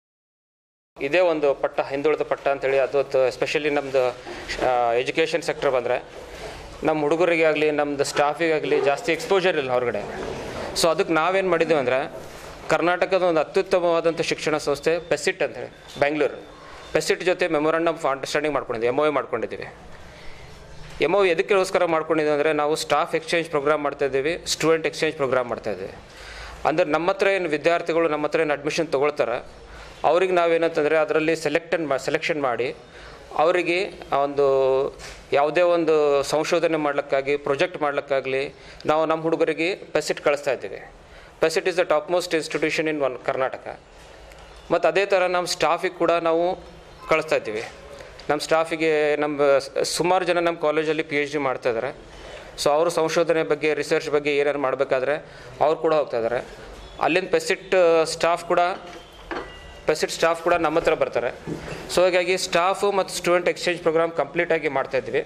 ಇದೇ ಒಂದು ಪಟ್ಟ ಹಿಂದುಳಿದ ಪಟ್ಟ ಅಂತೇಳಿ ಅದು ಎಸ್ಪೆಷಲಿ ನಮ್ಮದು ಎಜುಕೇಷನ್ ಸೆಕ್ಟರ್ ಬಂದರೆ ನಮ್ಮ ಹುಡುಗರಿಗೆ ಆಗಲಿ ನಮ್ಮದು ಸ್ಟಾಫಿಗಾಗಲಿ ಜಾಸ್ತಿ ಎಕ್ಸ್ಪೋಜರ್ ಇಲ್ಲ ಹೊರಗಡೆ ಸೊ ಅದಕ್ಕೆ ನಾವೇನು ಮಾಡಿದ್ದೀವಿ ಅಂದರೆ ಕರ್ನಾಟಕದ ಒಂದು ಅತ್ಯುತ್ತಮವಾದಂಥ ಶಿಕ್ಷಣ ಸಂಸ್ಥೆ ಪೆಸಿಟ್ ಅಂತೇಳಿ ಬೆಂಗಳೂರು ಪೆಸಿಟ್ ಜೊತೆ ಮೆಮೊರಂಡಮ್ ಆಫ್ ಅಂಡರ್ಸ್ಟ್ಯಾಂಡಿಂಗ್ ಮಾಡ್ಕೊಂಡಿದ್ದೀವಿ ಎಮ್ ಒ ಮಾಡ್ಕೊಂಡಿದ್ದೀವಿ ಎಮ್ ಒ ಎದಕ್ಕೋಸ್ಕರ ಮಾಡ್ಕೊಂಡಿದ್ದೀವಿ ಅಂದರೆ ನಾವು ಸ್ಟಾಫ್ ಎಕ್ಸ್ಚೇಂಜ್ ಪ್ರೋಗ್ರಾಮ್ ಮಾಡ್ತಾ ಇದ್ದೀವಿ ಸ್ಟೂಡೆಂಟ್ ಎಕ್ಸ್ಚೇಂಜ್ ಪ್ರೋಗ್ರಾಮ್ ಮಾಡ್ತಾ ಇದ್ದೀವಿ ಅಂದರೆ ನಮ್ಮ ಹತ್ರ ಏನು ವಿದ್ಯಾರ್ಥಿಗಳು ನಮ್ಮ ಹತ್ರ ಏನು ಅಡ್ಮಿಷನ್ ತೊಗೊಳ್ತಾರೆ ಅವ್ರಿಗೆ ನಾವೇನಂತಂದರೆ ಅದರಲ್ಲಿ ಸೆಲೆಕ್ಟನ್ ಮಾ ಸೆಲೆಕ್ಷನ್ ಮಾಡಿ ಅವರಿಗೆ ಆ ಒಂದು ಯಾವುದೇ ಒಂದು ಸಂಶೋಧನೆ ಮಾಡ್ಲಿಕ್ಕಾಗಿ ಪ್ರೊಜೆಕ್ಟ್ ಮಾಡ್ಲಿಕ್ಕಾಗಲಿ ನಾವು ನಮ್ಮ ಹುಡುಗರಿಗೆ ಪೆಸಿಟ್ ಕಳಿಸ್ತಾ ಇದ್ದೀವಿ PESIT is the top most institution in one Karnataka ಮತ್ತು ಅದೇ ಥರ ನಮ್ಮ ಸ್ಟಾಫಿಗೆ ಕೂಡ ನಾವು ಕಳಿಸ್ತಾ ಇದ್ದೀವಿ ನಮ್ಮ ಸ್ಟಾಫಿಗೆ ನಮ್ಮ ಸುಮಾರು ಜನ ನಮ್ಮ ಕಾಲೇಜಲ್ಲಿ ಪಿ ಎಚ್ ಡಿ ಮಾಡ್ತಾ ಇದ್ದಾರೆ ಸೊ ಅವರು ಸಂಶೋಧನೆ ಬಗ್ಗೆ ರಿಸರ್ಚ್ ಬಗ್ಗೆ ಏನೇನು ಮಾಡಬೇಕಾದ್ರೆ ಅವ್ರು ಕೂಡ ಹೋಗ್ತಾ ಇದ್ದಾರೆ ಅಲ್ಲಿಂದ ಪೆಸಿಟ್ ಸ್ಟಾಫ್ ಕೂಡ ಪೆಸಿಟ್ ಸ್ಟಾಫ್ ಕೂಡ ನಮ್ಮ ಹತ್ರ ಬರ್ತಾರೆ ಸೊ ಹಾಗಾಗಿ ಸ್ಟಾಫು ಮತ್ತು ಸ್ಟೂಡೆಂಟ್ ಎಕ್ಸ್ಚೇಂಜ್ ಪ್ರೋಗ್ರಾಮ್ ಕಂಪ್ಲೀಟಾಗಿ ಮಾಡ್ತಾಯಿದ್ವಿ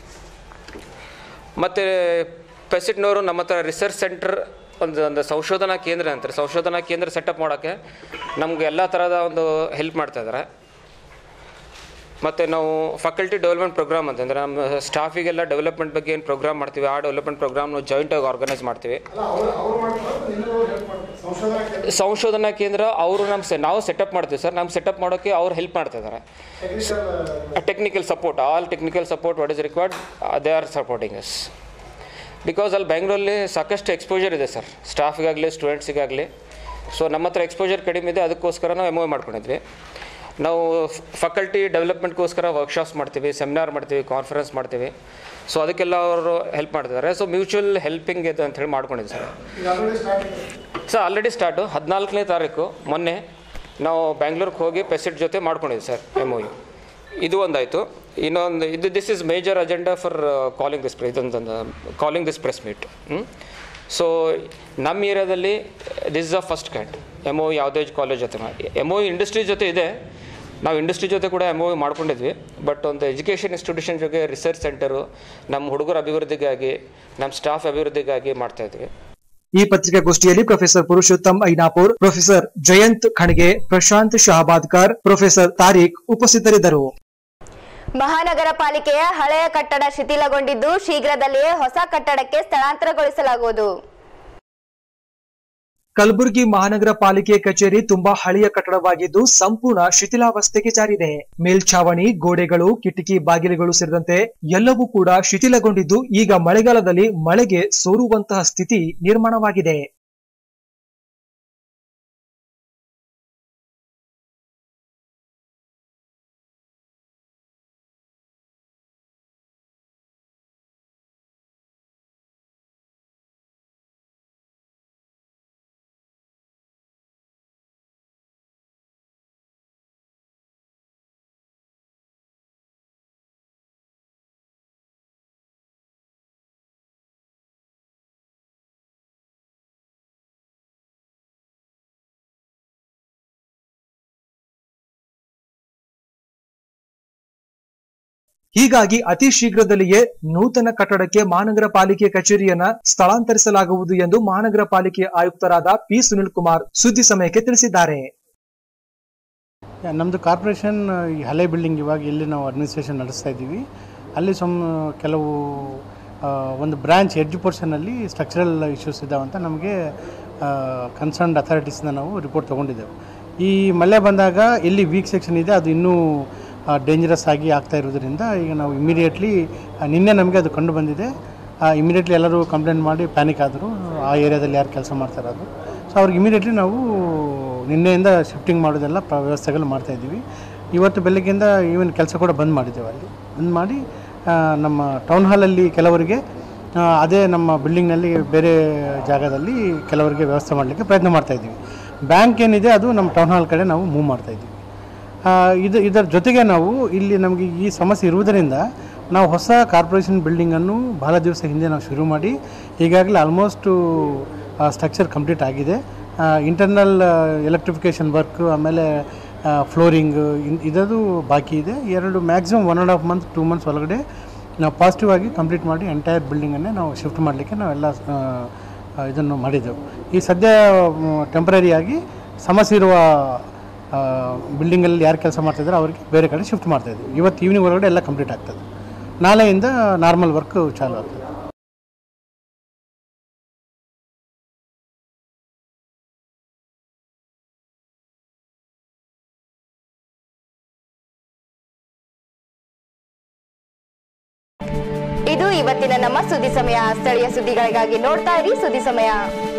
ಮತ್ತು ಪೆಸಿಟ್ನವರು ನಮ್ಮ ಹತ್ರ ರಿಸರ್ಚ್ ಸೆಂಟರ್ ಒಂದು ಒಂದು ಸಂಶೋಧನಾ ಕೇಂದ್ರ ಅಂತಾರೆ ಸಂಶೋಧನಾ ಕೇಂದ್ರ ಸೆಟಪ್ ಮಾಡೋಕ್ಕೆ ನಮ್ಗೆ ಎಲ್ಲ ಥರದ ಒಂದು ಹೆಲ್ಪ್ ಮಾಡ್ತಾ ಇದ್ದಾರೆ ಮತ್ತು ನಾವು ಫ್ಯಾಕಲ್ಟಿ ಡೆವಲಪ್ಮೆಂಟ್ ಪ್ರೋಗ್ರಾಮ್ ಅಂತಂದರೆ ನಮ್ಮ ಸ್ಟಾಫಿಗೆಲ್ಲ ಡೆವಲಪ್ಮೆಂಟ್ ಬಗ್ಗೆ ಏನು ಪ್ರೋಗ್ರಾಮ್ ಮಾಡ್ತೀವಿ ಆ ಡೆವಲಪ್ಮೆಂಟ್ ಪ್ರೋಗ್ರಾಮ್ ನಾವು ಜಾಯಿಂಟಾಗಿ ಆರ್ಗನೈಸ್ ಮಾಡ್ತೀವಿ ಸಂಶೋಧನಾ ಕೇಂದ್ರ ಅವರು ನಮ್ಮ ಸೆ ನಾವು ಸೆಟಪ್ ಮಾಡ್ತೀವಿ ಸರ್ ನಮ್ಮ ಸೆಟಪ್ ಮಾಡೋಕ್ಕೆ ಅವ್ರು ಹೆಲ್ಪ್ ಮಾಡ್ತಾ ಇದ್ದಾರೆ technical support all technical support what is required they are supporting us because ಅಲ್ಲಿ ಬ್ಯಾಂಗ್ಳೂರಲ್ಲಿ ಸಾಕಷ್ಟು ಎಕ್ಸ್ಪೋಜರ್ ಇದೆ ಸರ್ ಸ್ಟಾಫಿಗಾಗಲಿ ಸ್ಟೂಡೆಂಟ್ಸಿಗಾಗಲಿ ಸೊ ನಮ್ಮ ಹತ್ರ ಎಕ್ಸ್ಪೋಜರ್ ಕಡಿಮೆ ಇದೆ ಅದಕ್ಕೋಸ್ಕರ ನಾವು ಎಮ್ ಮಾಡ್ಕೊಂಡಿದ್ವಿ ನಾವು ಫ್ಯಾಕಲ್ಟಿ ಡೆವಲಪ್ಮೆಂಟ್ಗೋಸ್ಕರ ವರ್ಕ್ಶಾಪ್ಸ್ ಮಾಡ್ತೀವಿ ಸೆಮಿನಾರ್ ಮಾಡ್ತೀವಿ ಕಾನ್ಫರೆನ್ಸ್ ಮಾಡ್ತೀವಿ ಸೊ ಅದಕ್ಕೆಲ್ಲ ಅವರು ಹೆಲ್ಪ್ ಮಾಡ್ತಿದ್ದಾರೆ ಸೊ ಮ್ಯೂಚುವಲ್ ಹೆಲ್ಪಿಂಗ್ ಇದೆ ಅಂತ ಹೇಳಿ ಮಾಡ್ಕೊಂಡಿದ್ದೆ ಸರ್ ಸರ್ ಆಲ್ರೆಡಿ ಸ್ಟಾರ್ಟು ಹದಿನಾಲ್ಕನೇ ತಾರೀಕು ಮೊನ್ನೆ ನಾವು ಬ್ಯಾಂಗ್ಳೂರ್ಗೆ ಹೋಗಿ ಪೆಸಿಟ್ ಜೊತೆ ಮಾಡ್ಕೊಂಡಿದ್ವಿ ಸರ್ ಎಮ್ ಯು ಇದು ಒಂದಾಯಿತು ಇನ್ನೊಂದು ಇದು this is major agenda for calling this ಇದೊಂದೊಂದು calling this press meet so ನಮ್ಮ ಏರಿಯಾದಲ್ಲಿ this is a first can't M O ಯಾವುದೇ ಕಾಲೇಜ್ ಜೊತೆ ಎಮ್ ಒ ಇಂಡಸ್ಟ್ರಿ ಜೊತೆ ಇದೆ ನಾವು ಇಂಡಸ್ಟ್ರಿ ಜೊತೆ ಕೂಡ ಎಮ್ ಒ ಮಾಡ್ಕೊಂಡಿದ್ವಿ ಬಟ್ ಒಂದು ಎಜುಕೇಷನ್ ಇನ್ಸ್ಟಿಟ್ಯೂಷನ್ ಜೊತೆ ರಿಸರ್ಚ್ ಸೆಂಟರು ನಮ್ಮ ಹುಡುಗರ ಅಭಿವೃದ್ಧಿಗಾಗಿ ನಮ್ಮ ಸ್ಟಾಫ್ ಅಭಿವೃದ್ಧಿಗಾಗಿ ಮಾಡ್ತಾಯಿದ್ವಿ ಈ ಪತ್ರಿಕಾಗೋಷ್ಠಿಯಲ್ಲಿ professor Purushottam Ainapur professor Jayant Khange Prashant Shahabadkar professor Tariq ಉಪಸ್ಥಿತರಿದ್ದರು ಮಹಾನಗರ ಪಾಲಿಕೆಯ ಹಳೆಯ ಕಟ್ಟಡ ಶಿಥಿಲಗೊಂಡಿದ್ದು ಶೀಘ್ರದಲ್ಲಿಯೇ ಹೊಸ ಕಟ್ಟಡಕ್ಕೆ ಸ್ಥಳಾಂತರಗೊಳಿಸಲಾಗುವುದು ಕಲಬುರಗಿ ಮಹಾನಗರ ಪಾಲಿಕೆ ಕಚೇರಿ ತುಂಬಾ ಹಳೆಯ ಕಟ್ಟಡವಾಗಿದ್ದು ಸಂಪೂರ್ಣ ಶಿಥಿಲಾವಸ್ಥೆಗೆ ಜಾರಿದೆ ಮೇಲ್ಛಾವಣಿ ಗೋಡೆಗಳು ಕಿಟಕಿ ಬಾಗಿಲುಗಳು ಸೇರಿದಂತೆ ಎಲ್ಲವೂ ಕೂಡ ಶಿಥಿಲಗೊಂಡಿದ್ದು ಈಗ ಮಳೆಗಾಲದಲ್ಲಿ ಮಳೆಗೆ ಸೋರುವಂತಹ ಸ್ಥಿತಿ ನಿರ್ಮಾಣವಾಗಿದೆ ಹೀಗಾಗಿ ಅತಿ ಶೀಘ್ರದಲ್ಲಿಯೇ ನೂತನ ಕಟ್ಟಡಕ್ಕೆ ಮಹಾನಗರ ಪಾಲಿಕೆ ಕಚೇರಿಯನ್ನ ಸ್ಥಳಾಂತರಿಸಲಾಗುವುದು ಎಂದು ಮಹಾನಗರ ಪಾಲಿಕೆ ಆಯುಕ್ತರಾದ ಪಿ ಸುನಿಲ್ ಕುಮಾರ್ ಸುದ್ದಿ ಸಮಯಕ್ಕೆ ತಿಳಿಸಿದ್ದಾರೆ ನಮ್ಮದು ಕಾರ್ಪೊರೇಷನ್ ಈ ಹಳೆ ಬಿಲ್ಡಿಂಗ್ ಇವಾಗ ಎಲ್ಲಿ ನಾವು ಅಡ್ಮಿನಿಸ್ಟ್ರೇಷನ್ ನಡೆಸ್ತಾ ಇದ್ದೀವಿ ಅಲ್ಲಿ ಸಮ್ ಕೆಲವು ಆ, ಒಂದು ಬ್ರ್ಯಾಂಚ್ ಎಡ್ಜ್ ಪೋರ್ಷನಲ್ಲಿ ಸ್ಟ್ರಕ್ಚರಲ್ ಇಶ್ಯೂಸ್ ಇದ್ದಾವಂತ ನಮಗೆ ಕನ್ಸರ್ನ್ಡ್ ಅಥಾರಿಟೀಸ್ನ ನಾವು ರಿಪೋರ್ಟ್ ತೊಗೊಂಡಿದ್ದೆವು ಈ ಮಳೆ ಬಂದಾಗ ಎಲ್ಲಿ ವೀಕ್ ಸೆಕ್ಷನ್ ಇದೆ ಅದು ಇನ್ನೂ ಡೇಂಜರಸ್ ಆಗಿ ಆಗ್ತಾ ಇರೋದ್ರಿಂದ ಈಗ ನಾವು ಇಮಿಡಿಯೇಟ್ಲಿ ನಿನ್ನೆ ನಮಗೆ ಅದು ಕಂಡು ಬಂದಿದೆ ಇಮಿಡಿಯೇಟ್ಲಿ ಎಲ್ಲರೂ ಕಂಪ್ಲೇಂಟ್ ಮಾಡಿ ಪ್ಯಾನಿಕ್ ಆದರು ಆ ಏರಿಯಾದಲ್ಲಿ ಯಾರು ಕೆಲಸ ಮಾಡ್ತಾ ಇರೋದು ಸೊ ಅವ್ರಿಗೆ ಇಮಿಡಿಯೇಟ್ಲಿ ನಾವು ನಿನ್ನೆಯಿಂದ ಶಿಫ್ಟಿಂಗ್ ಮಾಡೋದೆಲ್ಲ ಪ್ರ ವ್ಯವಸ್ಥೆಗಳು ಮಾಡ್ತಾಯಿದ್ದೀವಿ ಇವತ್ತು ಬೆಳಗ್ಗೆಯಿಂದ ಈವನ್ ಕೆಲಸ ಕೂಡ ಬಂದ್ ಮಾಡಿದ್ದೇವೆ ಅಲ್ಲಿ ಬಂದ್ ಮಾಡಿ ಆ, ನಮ್ಮ ಟೌನ್ ಹಾಲಲ್ಲಿ ಕೆಲವರಿಗೆ ಆ, ಅದೇ ನಮ್ಮ ಬಿಲ್ಡಿಂಗ್ನಲ್ಲಿ ಬೇರೆ ಜಾಗದಲ್ಲಿ ಕೆಲವರಿಗೆ ವ್ಯವಸ್ಥೆ ಮಾಡಲಿಕ್ಕೆ ಪ್ರಯತ್ನ ಮಾಡ್ತಾಯಿದ್ದೀವಿ ಬ್ಯಾಂಕ್ ಏನಿದೆ ಅದು ನಮ್ಮ ಟೌನ್ ಹಾಲ್ ಕಡೆ ನಾವು ಮೂವ್ ಮಾಡ್ತಾಯಿದ್ದೀವಿ ಆ, ಇದು ಇದರ ಜೊತೆಗೆ ನಾವು ಇಲ್ಲಿ ನಮಗೆ ಈ ಸಮಸ್ಯೆ ಇರುವುದರಿಂದ ನಾವು ಹೊಸ ಕಾರ್ಪೊರೇಷನ್ ಬಿಲ್ಡಿಂಗನ್ನು ಬಹಳ ದಿವಸ ಹಿಂದೆ ನಾವು ಶುರು ಮಾಡಿ ಈಗಾಗಲೇ ಆಲ್ಮೋಸ್ಟು ಸ್ಟ್ರಕ್ಚರ್ ಕಂಪ್ಲೀಟ್ ಆಗಿದೆ ಇಂಟರ್ನಲ್ ಎಲೆಕ್ಟ್ರಿಫಿಕೇಷನ್ ವರ್ಕ್ ಆಮೇಲೆ ಫ್ಲೋರಿಂಗ್ ಇದದು ಬಾಕಿ ಇದೆ ಎರಡು maximum one and half month two months ಒಳಗಡೆ ನಾವು ಪಾಸಿಟಿವ್ ಆಗಿ ಕಂಪ್ಲೀಟ್ ಮಾಡಿ ಎಂಟೈರ್ ಬಿಲ್ಡಿಂಗನ್ನೇ ನಾವು ಶಿಫ್ಟ್ ಮಾಡಲಿಕ್ಕೆ ನಾವೆಲ್ಲ ಆ, ಆ, ಇದನ್ನು ಮಾಡಿದ್ದೆವು ಈ ಸದ್ಯ ಟೆಂಪ್ರರಿಯಾಗಿ ಸಮಸ್ಯೆ ಇರುವ ಬಿಲ್ಡಿಂಗಲ್ಲಿ ಯಾರು ಕೆಲಸ ಮಾಡ್ತಿದ್ದಾರೆ ಅವರಿಗೆ ಬೇರೆ ಕಡೆ ಶಿಫ್ಟ್ ಮಾಡ್ತಾಯಿದ್ದೀವಿ ಇವತ್ತು ಈವ್ನಿಂಗ್ ಒಳಗಡೆ ಎಲ್ಲ ಕಂಪ್ಲೀಟ್ ಆಗ್ತದೆ ನಾಳೆಯಿಂದ ನಾರ್ಮಲ್ ವರ್ಕ್ ಚಾಲು ಆಗ್ತದೆ ಇವತ್ತಿನ ನಮ್ಮ ಸುದ್ದಿ ಸಮಯ ಸ್ಥಳೀಯ ಸುದ್ದಿಗಳಿಗಾಗಿ ನೋಡ್ತಾ ಇರಿ ಸುದ್ದಿ ಸಮಯ